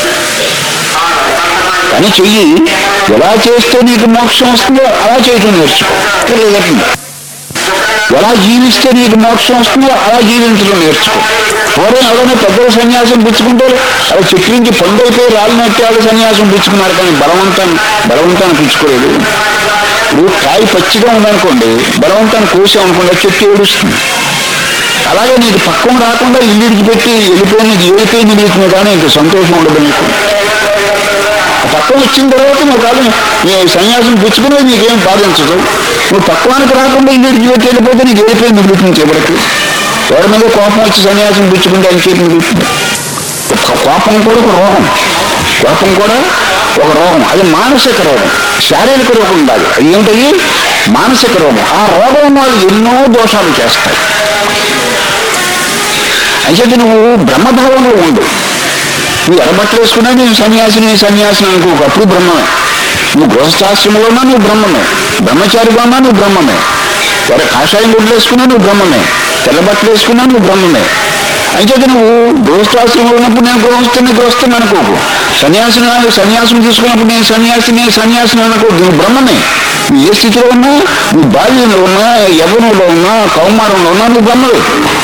Speaker 1: పని చెయ్యి ఎలా చేస్తే నీకు మోక్షం వస్తుందో అలా చేయటం నేర్చుకో ఇక్కడ లేదండి. ఎలా జీవిస్తే నీకు మోక్షం వస్తుందో అలా జీవించడం నేర్చుకో పూర్వం ఎవరైనా పెద్దల సన్యాసం పుచ్చుకుంటే అలా చెట్టు నుంచి పండు అయిపోయి రాలినట్టు వాళ్ళు సన్యాసం పుచ్చుకున్నారు కానీ బలవంతాన్ని బలవంతాన్ని పుచ్చుకోలేదు ఇప్పుడు కాయ పచ్చిగా ఉందనుకోండి బలవంతాన్ని కోసామనుకోండి ఆ చెట్టు ఏడుస్తుంది అలాగే నీకు పక్కన రాకుండా ఇల్లు విడిచిపెట్టి వెళ్ళిపోయి నీకు ఏడిపోయి నిలుగుతుంది కానీ ఇంక సంతోషం ఉండదు నీకు ఆ పక్కన వచ్చిన తర్వాత నువ్వు కాదు నీ సన్యాసం పుచ్చుకునేది నీకేం బాధించదు నువ్వు పక్వానికి రాకుండా ఇల్లు విడిచిపెట్టి వెళ్ళిపోతే నీకు ఏడిపోయి మిగులుతుంది చివరికి ఎవరి మీద కోపం వచ్చి సన్యాసం పుచ్చుకుంటే అని చెప్పి మిగులుతుంది కో- కోపం కూడా ఒక రోగం కోపం కూడా ఒక రోగం అది మానసిక రోగం శారీరక రోగం ఉండాలి అది ఏంటది మానసిక రోగం ఆ రోగం ఉన్న వాళ్ళు ఎన్నో దోషాలు చేస్తాయి అయితే నువ్వు బ్రహ్మభావంలో ఉండు నువ్వు ఎర్రబట్టలు వేసుకున్నా నేను సన్యాసిని సన్యాసిని అనుకో అప్పుడు బ్రహ్మమే నువ్వు గృహస్థాశ్రమంలో ఉన్నా నువ్వు బ్రహ్మమే బ్రహ్మచారిగా ఉన్నా నువ్వు బ్రహ్మమే ఎర్ర కాషాయం గుడ్లు వేసుకున్నా నువ్వు బ్రహ్మమే తెల్ల బట్టలు వేసుకున్నా నువ్వు బ్రహ్మమే అయితే నువ్వు గృహస్థాశ్రమంలో ఉన్నప్పుడు నేను గృహస్థుని గృహస్థుని అనుకోకు సన్యాసిని సన్యాసం తీసుకున్నప్పుడు నేను సన్యాసిని సన్యాసిని అనుకో నువ్వు బ్రహ్మమే నువ్వు ఏ స్థితిలో ఉన్నా నువ్వు బాల్యంలో ఉన్నా యవనంలో ఉన్నా కౌమారంలో ఉన్నా నువ్వు బ్రహ్మవే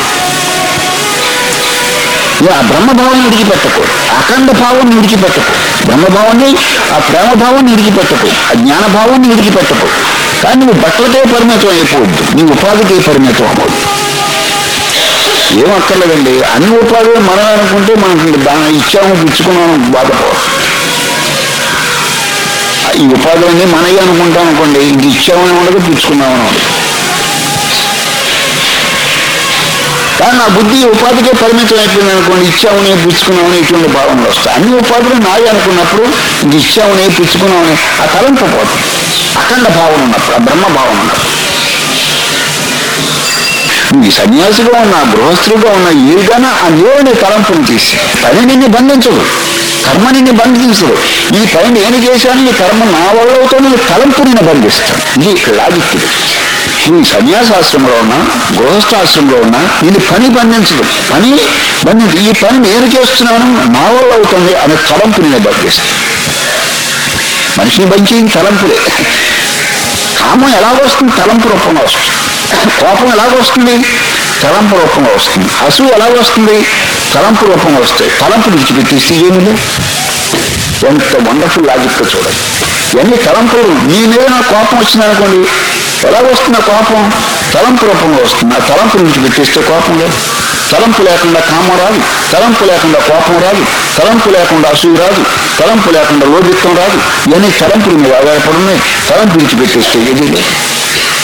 Speaker 1: ఇక ఆ బ్రహ్మభావాన్ని విడిచిపెట్టకు అఖండ భావాన్ని విడిచిపెట్టకు బ్రహ్మభావాన్ని ఆ ప్రేమభావాన్ని విడిచిపెట్టకు ఆ జ్ఞానభావాన్ని విడిచిపెట్టకు కానీ నువ్వు బట్టలకే పరిమితం అయిపోవద్దు నీ ఉపాధికే పరిమితం అవ్వద్దు ఏం అక్కర్లేదండి అన్ని ఉపాధులు మనం అనుకుంటే మనకి దాన్ని ఇచ్చాము పుచ్చుకున్నాము బాధపడదు ఆ ఈ ఉపాధులన్నీ మనయ్య అనుకుంటాం అనుకోండి ఇంక ఇచ్చామని ఉండదు పుచ్చుకున్నామని ఉండదు కానీ నా బుద్ధి ఉపాధికే పరిమితం అయిపోయింది అనుకోండి ఇచ్చామని పుచ్చుకున్నామని ఇటువంటి భావనలు వస్తాయి అన్ని ఉపాధులు నాయి అనుకున్నప్పుడు ఇంక ఇచ్చామని పుచ్చుకున్నామని ఆ తలంపు పోతుంది అఖండ భావన ఉన్నప్పుడు ఆ బ్రహ్మ భావన ఉన్నప్పుడు నువ్వు ఈ సన్యాసిగా ఉన్న గృహస్థులుగా ఉన్న ఏదైనా ఆ దేవుని తలంపుని తీసి పని నిన్ను బంధించదు కర్మ నిన్ను బంధించదు ఈ పని నేను చేశాను ఈ కర్మ నా వల్ల అవుతుంది ఈ తలంపు నిన్ను బంధిస్తాను ఇది లాజిక్ ఇది నువ్వు ఈ సన్యాసాశ్రమంలో ఉన్నా గృహస్థాశ్రమంలో ఉన్నా ఇది పని బంధించదు పని బంధించదు ఈ పని నేను చేస్తున్నాను నా వల్ల అవుతుంది అనే తలంపు నిన్ను బంధిస్తుంది మనిషిని బంచి తలంపులే కామం ఎలాగొస్తుంది తలంపు రూపంలో వస్తుంది కోపం ఎలాగొస్తుంది తలంపు రూపంలో వస్తుంది అసలు ఎలాగొస్తుంది తలంపు రూపంలో వస్తాయి తలంపు విడిచిపెట్టేస్తే ఏమిలే ఎంత వండర్ఫుల్ లాజిక్గా చూడండి ఇవన్నీ తలంపులు నీ మీద నాకు కోపం వచ్చింది అనుకోండి ఎలా వస్తుంది ఆ కోపం తలంపు రూపంలో వస్తుంది ఆ తలంపు నుంచి పెట్టేస్తే కోపం లేదు తలంపు లేకుండా కామం రాదు తలంపు లేకుండా కోపం రాదు తలంపు లేకుండా అసూయ రాదు తలంపు లేకుండా లోభిత్వం రాదు ఇవన్నీ తలంపుల మీద ఆధారపడి ఉన్నాయి తలంపు నుంచి పెట్టేస్తే ఏది లేదు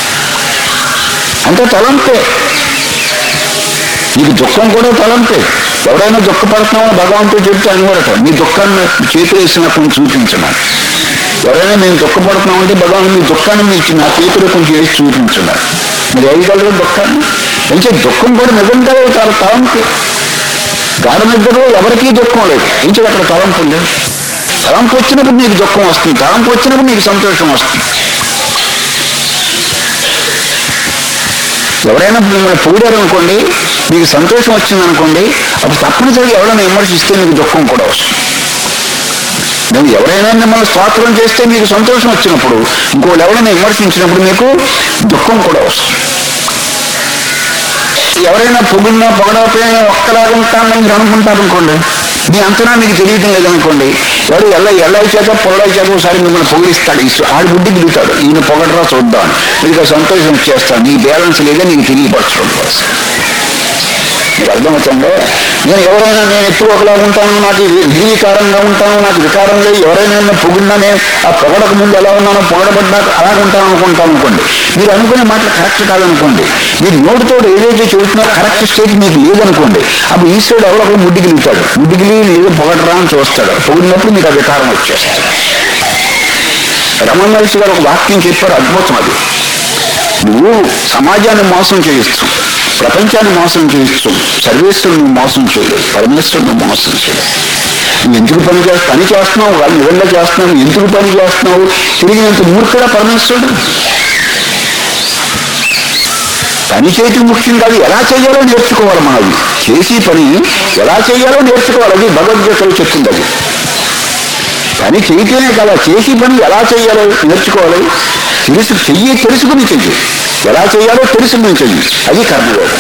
Speaker 1: అంటే తలంపే నీకు దుఃఖం కూడా తలంపే ఎవరైనా దుఃఖపడుతున్నామో భగవంతుడు చెప్తే అనుకోరట మీ దుఃఖాన్ని చేతులు వేసి నాకు కొంచెం చూపించమని ఎవరైనా మేము దుఃఖపడుతున్నామంటే భగవాన్ మీ దుఃఖాన్ని మీకు నా చేతులు కొంచెం వేసి చూపించమని మీరు వేయగలరు దుఃఖాన్ని అంటే దుఃఖం కూడా నిజం కదా చాలా తలంపు గాఢ నిద్రలో ఎవరికీ దుఃఖం లేదు ఇంచి అక్కడ తలంపు లేదు తలంపు వచ్చినప్పుడు నీకు దుఃఖం వస్తుంది తలంపు వచ్చినప్పుడు నీకు సంతోషం వస్తుంది ఎవరైనా మిమ్మల్ని పొగిడారు అనుకోండి మీకు సంతోషం వచ్చింది అనుకోండి అప్పుడు తప్పనిసరిగా ఎవరైనా విమర్శిస్తే మీకు దుఃఖం కూడా వస్తుంది నేను ఎవరైనా మిమ్మల్ని స్తోత్రం చేస్తే మీకు సంతోషం వచ్చినప్పుడు ఇంకోళ్ళు ఎవరైనా విమర్శించినప్పుడు మీకు దుఃఖం కూడా వస్తుంది ఎవరైనా పొగిడినా పొగడకపోయినా ఒక్కలాగా ఉంటానని మీరు అనుకుంటారు అనుకోండి మీ అంతనా మీకు తెలియటం లేదనుకోండి ఎవరు ఎల్ల ఎల్లై చేత పొల్లై చేత ఒకసారి మిమ్మల్ని పొగిడిస్తాడు ఈ ఆడు బుద్ధి దిగుతాడు ఈయన పొగడరా చూద్దాం మీకు ఆ సంతోషం వచ్చేస్తాను నీ బ్యాలెన్స్ లేదా నీకు తెలియపరచడం కోసం మీకు అర్థమవుతుందో నేను ఎవరైనా నేను ఎప్పుడు ఒకలా ఉంటాను నాకు నిర్వీకారంగా ఉంటాను నాకు వికారం లేదు ఎవరైనా నన్ను పొగిడినా నేను ఆ పొగడక ముందు ఎలా ఉన్నానో పొగడబడ్డాక అలాగ ఉంటాను అనుకుంటాను అనుకోండి మీరు అనుకునే మాటలు కరెక్ట్ కాదనుకోండి మీరు నోటితో ఏదైతే చెబుతున్నారో కరెక్ట్ స్టేజ్ మీకు లేదనుకోండి అప్పుడు ఈశ్వరుడు ఎవరో ఒకరు ముడ్డిగిలుతాడు ముడ్డిగిలి ఏదో పొగడరా అని చూస్తాడు పొగిడినప్పుడు మీకు ఆ వికారం వచ్చేస్తాడు రమణ మహర్షి గారు ఒక వాక్యం చెప్పారు అద్భుతం అది నువ్వు సమాజాన్ని మోసం చేయొచ్చు ప్రపంచాన్ని మోసం చేయొచ్చు సర్వేశ్వరుని మోసం చేయలేదు పరమేశ్వరుని మోసం చేయలేదు నువ్వు ఎందుకు పని చేస్తా పని చేస్తున్నావు వాళ్ళు నిజంగా చేస్తున్నావు ఎందుకు పని చేస్తున్నావు తిరిగినంత మూర్ఖుడా పరమేశ్వరుడు పని చేయటం ముఖ్యం కాదు ఎలా చేయాలో నేర్చుకోవాలి మనది చేసి పని ఎలా చేయాలో నేర్చుకోవాలి అది భగవద్గీతలో చెప్తుంది అది పని చేయటమే కదా చేసి పని ఎలా చేయాలో నేర్చుకోవాలి తెలుసు చెయ్యి తెలుసుకుని చెయ్యి ఎలా చేయాలో తెలుసుకుని చెయ్యి అది కర్మయోగం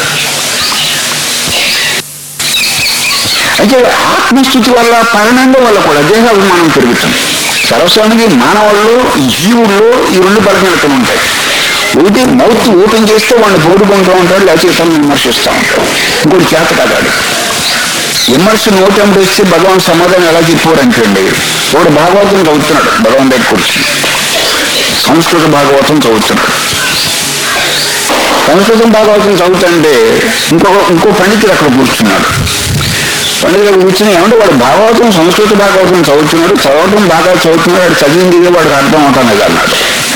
Speaker 1: అయితే ఆత్మస్థితి వల్ల పరిణామం వల్ల కూడా దేహాభిమానం పెరుగుతుంది సర్వస్వామికి మానవుల్లో జీవుల్లో ఈ రెండు బలహీనతలు ఉంటాయి ఒకటి మౌత్ ఓపెన్ చేస్తే వాడిని పోడుకుంటూ ఉంటాడు లేకపోతే ఇతరులను విమర్శిస్తూ ఉంటాడు ఇంకోటి చేత కాదాడు విమర్శ నోటంలో ఇస్తే భగవాన్ సమాధానం ఎలా చెప్పారంటండి ఒకడు భాగవతం చదువుతున్నాడు భగవాన్ దగ్గర కూర్చుని సంస్కృత భాగవతం చదువుతున్నాడు సంస్కృతం భాగవతం చదువుతుంటే ఇంకో ఇంకో పండితుడు అక్కడ కూర్చున్నాడు పండితుడు కూర్చుని ఏమంటే వాడు భాగవతం సంస్కృత భాగవతం చదువుతున్నాడు చదవటం బాగా చదువుతున్నాడు వాడు చదివింది వాడికి అర్థం అవుతాను అన్నాడు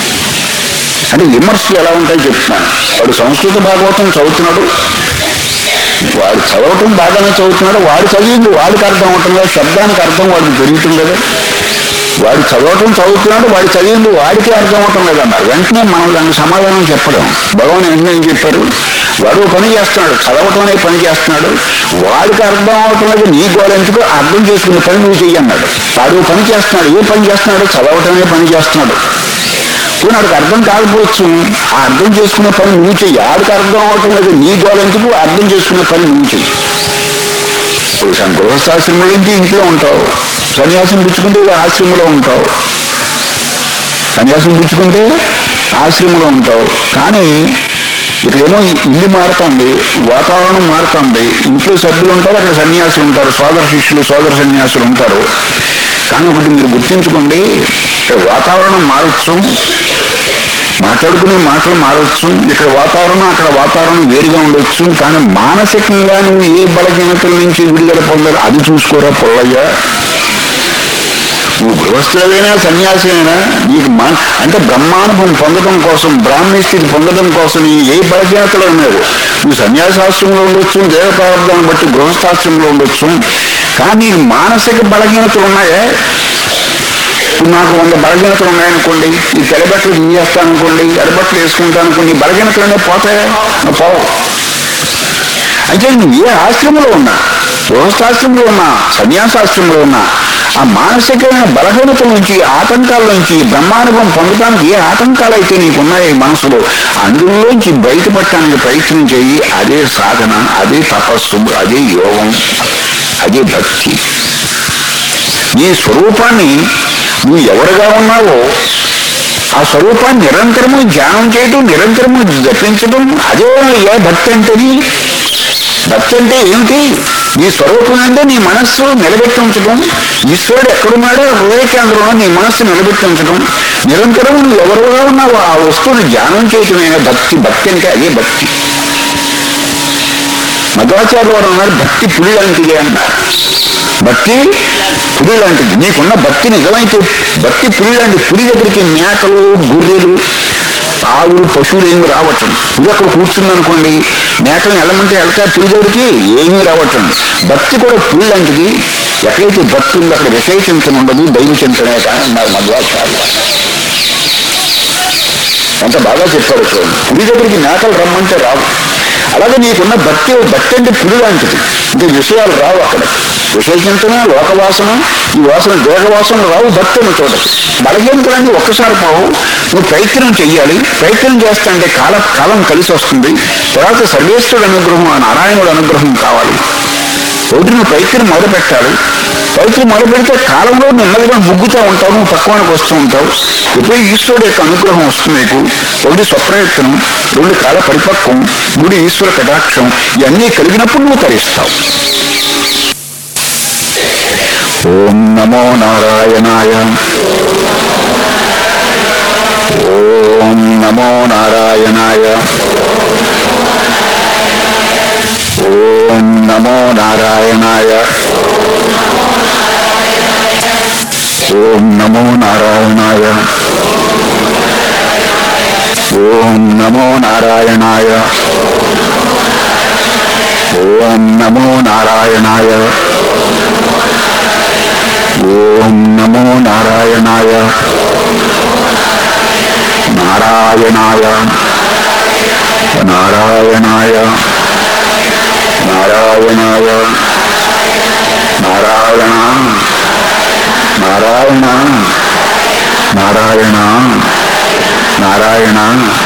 Speaker 1: అంటే విమర్శలు ఎలా ఉంటాయో చెప్తున్నాను వాడు సంస్కృత భాగవతం చదువుతున్నాడు వాడు చదవటం బాగానే చదువుతున్నాడు వాడు చదివింది వాడికి అర్థం అవుతుంది కదా శబ్దానికి అర్థం వాడికి పెరుగుతుంది కదా వాడు చదవటం చదువుతున్నాడు వాడు చదివింది వాడికి అర్థం అవటం లేదన్నారు వెంటనే మనం దానికి సమాధానం చెప్పడం భగవాన్ వెంటనే ఏం చెప్పారు వాడు ఓ పని చేస్తున్నాడు చదవటం అనే పని చేస్తున్నాడు వాడికి అర్థం అవటం లేదు నీ గోడెందుకు అర్థం చేసుకునే పని నువ్వు చెయ్యన్నాడు వాడు ఓ పని చేస్తున్నాడు ఏ పని చేస్తున్నాడు చదవటమే పని చేస్తున్నాడు ఇప్పుడు వాడికి అర్థం కాకపోవచ్చు ఆ అర్థం చేసుకునే పని నువ్వు చెయ్యి ఆడికి అర్థం అవటం లేదు నీ గోడెందుకు అర్థం చేసుకునే పని నువ్వు చెయ్యి ఇప్పుడు సం- గృహస్థాశ్రమం ఏంటి ఇంట్లో ఉంటావు సన్యాసం పుచ్చుకుంటే ఇక ఆశ్రమంలో ఉంటావు సన్యాసం పుచ్చుకుంటే ఆశ్రమంలో ఉంటావు కానీ ఇక్కడేమో ఇల్లు మారుతుంది వాతావరణం మారుతుంది ఇంట్లో సభ్యులు ఉంటారు అక్కడ సన్యాసులు ఉంటారు సోదర శిష్యులు సోదర సన్యాసులు ఉంటారు కానీ ఒకటి మీరు గుర్తించుకోండి ఇక్కడ వాతావరణం మారచ్చు మాట్లాడుకునే మాటలు మారవచ్చు ఇక్కడ వాతావరణం అక్కడ వాతావరణం వేరుగా ఉండొచ్చు కానీ మానసికంగా నువ్వు ఏ బలహీనతల నుంచి విడుదల పొందాలి అది చూసుకోరా పొల్లయ్యా నువ్వు గృహస్థులైనా సన్యాసి అయినా నీకు మా అంటే బ్రహ్మానుభవం పొందడం కోసం బ్రాహ్మీ స్థితి పొందడం కోసం నీ ఏ బలహీనతలు ఉన్నాయి నువ్వు సన్యాసాశ్రమంలో ఉండొచ్చు దేవతార్థాన్ని బట్టి గృహస్థాశ్రమంలో ఉండొచ్చు కానీ నీకు మానసిక బలహీనతలు ఉన్నాయే ఇప్పుడు నాకు వంద బలహీనతలు ఉన్నాయనుకోండి ఈ తెల్లబట్టలు తీయేస్తాను అనుకోండి ఎడబట్టలు వేసుకుంటాను అనుకోండి ఈ బలహీనతలు అనేవి పోతాయా నువ్వు పోవు అయితే నువ్వు ఏ ఆశ్రమంలో ఉన్నా గృహస్థాశ్రమంలో ఉన్నా సన్యాసాశ్రమంలో ఉన్నా ఆ మానసికమైన బలహీనతల నుంచి ఆటంకాల నుంచి బ్రహ్మానుభవం పొందడానికి ఏ ఆటంకాలు అయితే నీకు ఉన్నాయో ఈ మనసులో అందులోంచి బయటపడటానికి ప్రయత్నం చేయి అదే సాధన అదే తపస్సు అదే యోగం అదే భక్తి నీ స్వరూపాన్ని నువ్వు ఎవరుగా ఉన్నావో ఆ స్వరూపాన్ని నిరంతరము ధ్యానం చేయటం నిరంతరము జపించడం అదే ఏ భక్తి అంటేని భక్తి అంటే ఏమిటి నీ స్వరూపం అంటే నీ మనస్సు నిలబెట్టి ఉంచడం ఈశ్వరుడు ఎక్కడున్నాడో హృదయ కేంద్రంలో నీ మనస్సు నిలబెట్టి ఉంచడం నిరంతరం నువ్వు ఎవరుగా ఉన్నావో ఆ వస్తువుని ధ్యానం చేయటమే భక్తి భక్తి అంటే అదే భక్తి మధ్వాచార్య వారు అన్నారు భక్తి పులి లాంటిది అన్నారు భక్తి పులి లాంటిది నీకున్న భక్తి నిజమైతే భక్తి పులి లాంటి పులి దగ్గరికి మేకలు గొర్రెలు ఆవులు పశువులు ఏమి రావటం పులి అక్కడ కూర్చుంది అనుకోండి మేకలను వెళ్ళమంటే వెళ్తారు పులి దగ్గరికి ఏమీ రావటం భక్తి కూడా పులి లాంటిది ఎక్కడైతే భక్తి ఉందో అక్కడ విషయ చింతన ఉండదు దైవ చింతనే కానీ అన్నారు మధ్వాచార్య అంత బాగా చెప్పారు చూడండి పులి దగ్గరికి మేకలు రమ్మంటే రావు అలాగే నీకున్న భక్తి భక్తి అంటే పులి లాంటిది ఇంకా విషయాలు రావు అక్కడ విషయ చింతన లోకవాసన ఈ వాసన దేహవాసన రావు భక్తి ఉన్న చోటకి బలహీనతలన్నీ ఒక్కసారి పోవు నువ్వు ప్రయత్నం చెయ్యాలి ప్రయత్నం చేస్తా అంటే కాల కాలం కలిసి వస్తుంది తర్వాత సర్వేశ్వరుడు అనుగ్రహం ఆ నారాయణుడు అనుగ్రహం కావాలి ఒకటి నువ్వు ప్రయత్నం మొదలు పెట్టాలి ప్రయత్నం మొదలు పెడితే కాలంలో నెమ్మదిగా ముగ్గుతూ ఉంటావు నువ్వు పక్వానికి వస్తూ ఉంటావు ఎప్పుడు ఈశ్వరుడు యొక్క అనుగ్రహం వస్తుంది నీకు ఒకటి స్వప్రయత్నం రెండు కాల పరిపక్వం మూడు ఈశ్వర కటాక్షం ఇవన్నీ కలిగినప్పుడు నువ్వు తరిస్తావు ఓం నమో నారాయణాయ ఓం నమో నారాయణాయ ఓం నమో నారాయణాయ ఓం నమో నారాయణాయ ఓం నమో నారాయణాయ ఓం నమో నారాయణాయ ఓం నమో నారాయణాయ నారాయణాయ నారాయణాయ నారాయణాయ నారాయణ నారాయణ నారాయణ నారాయణ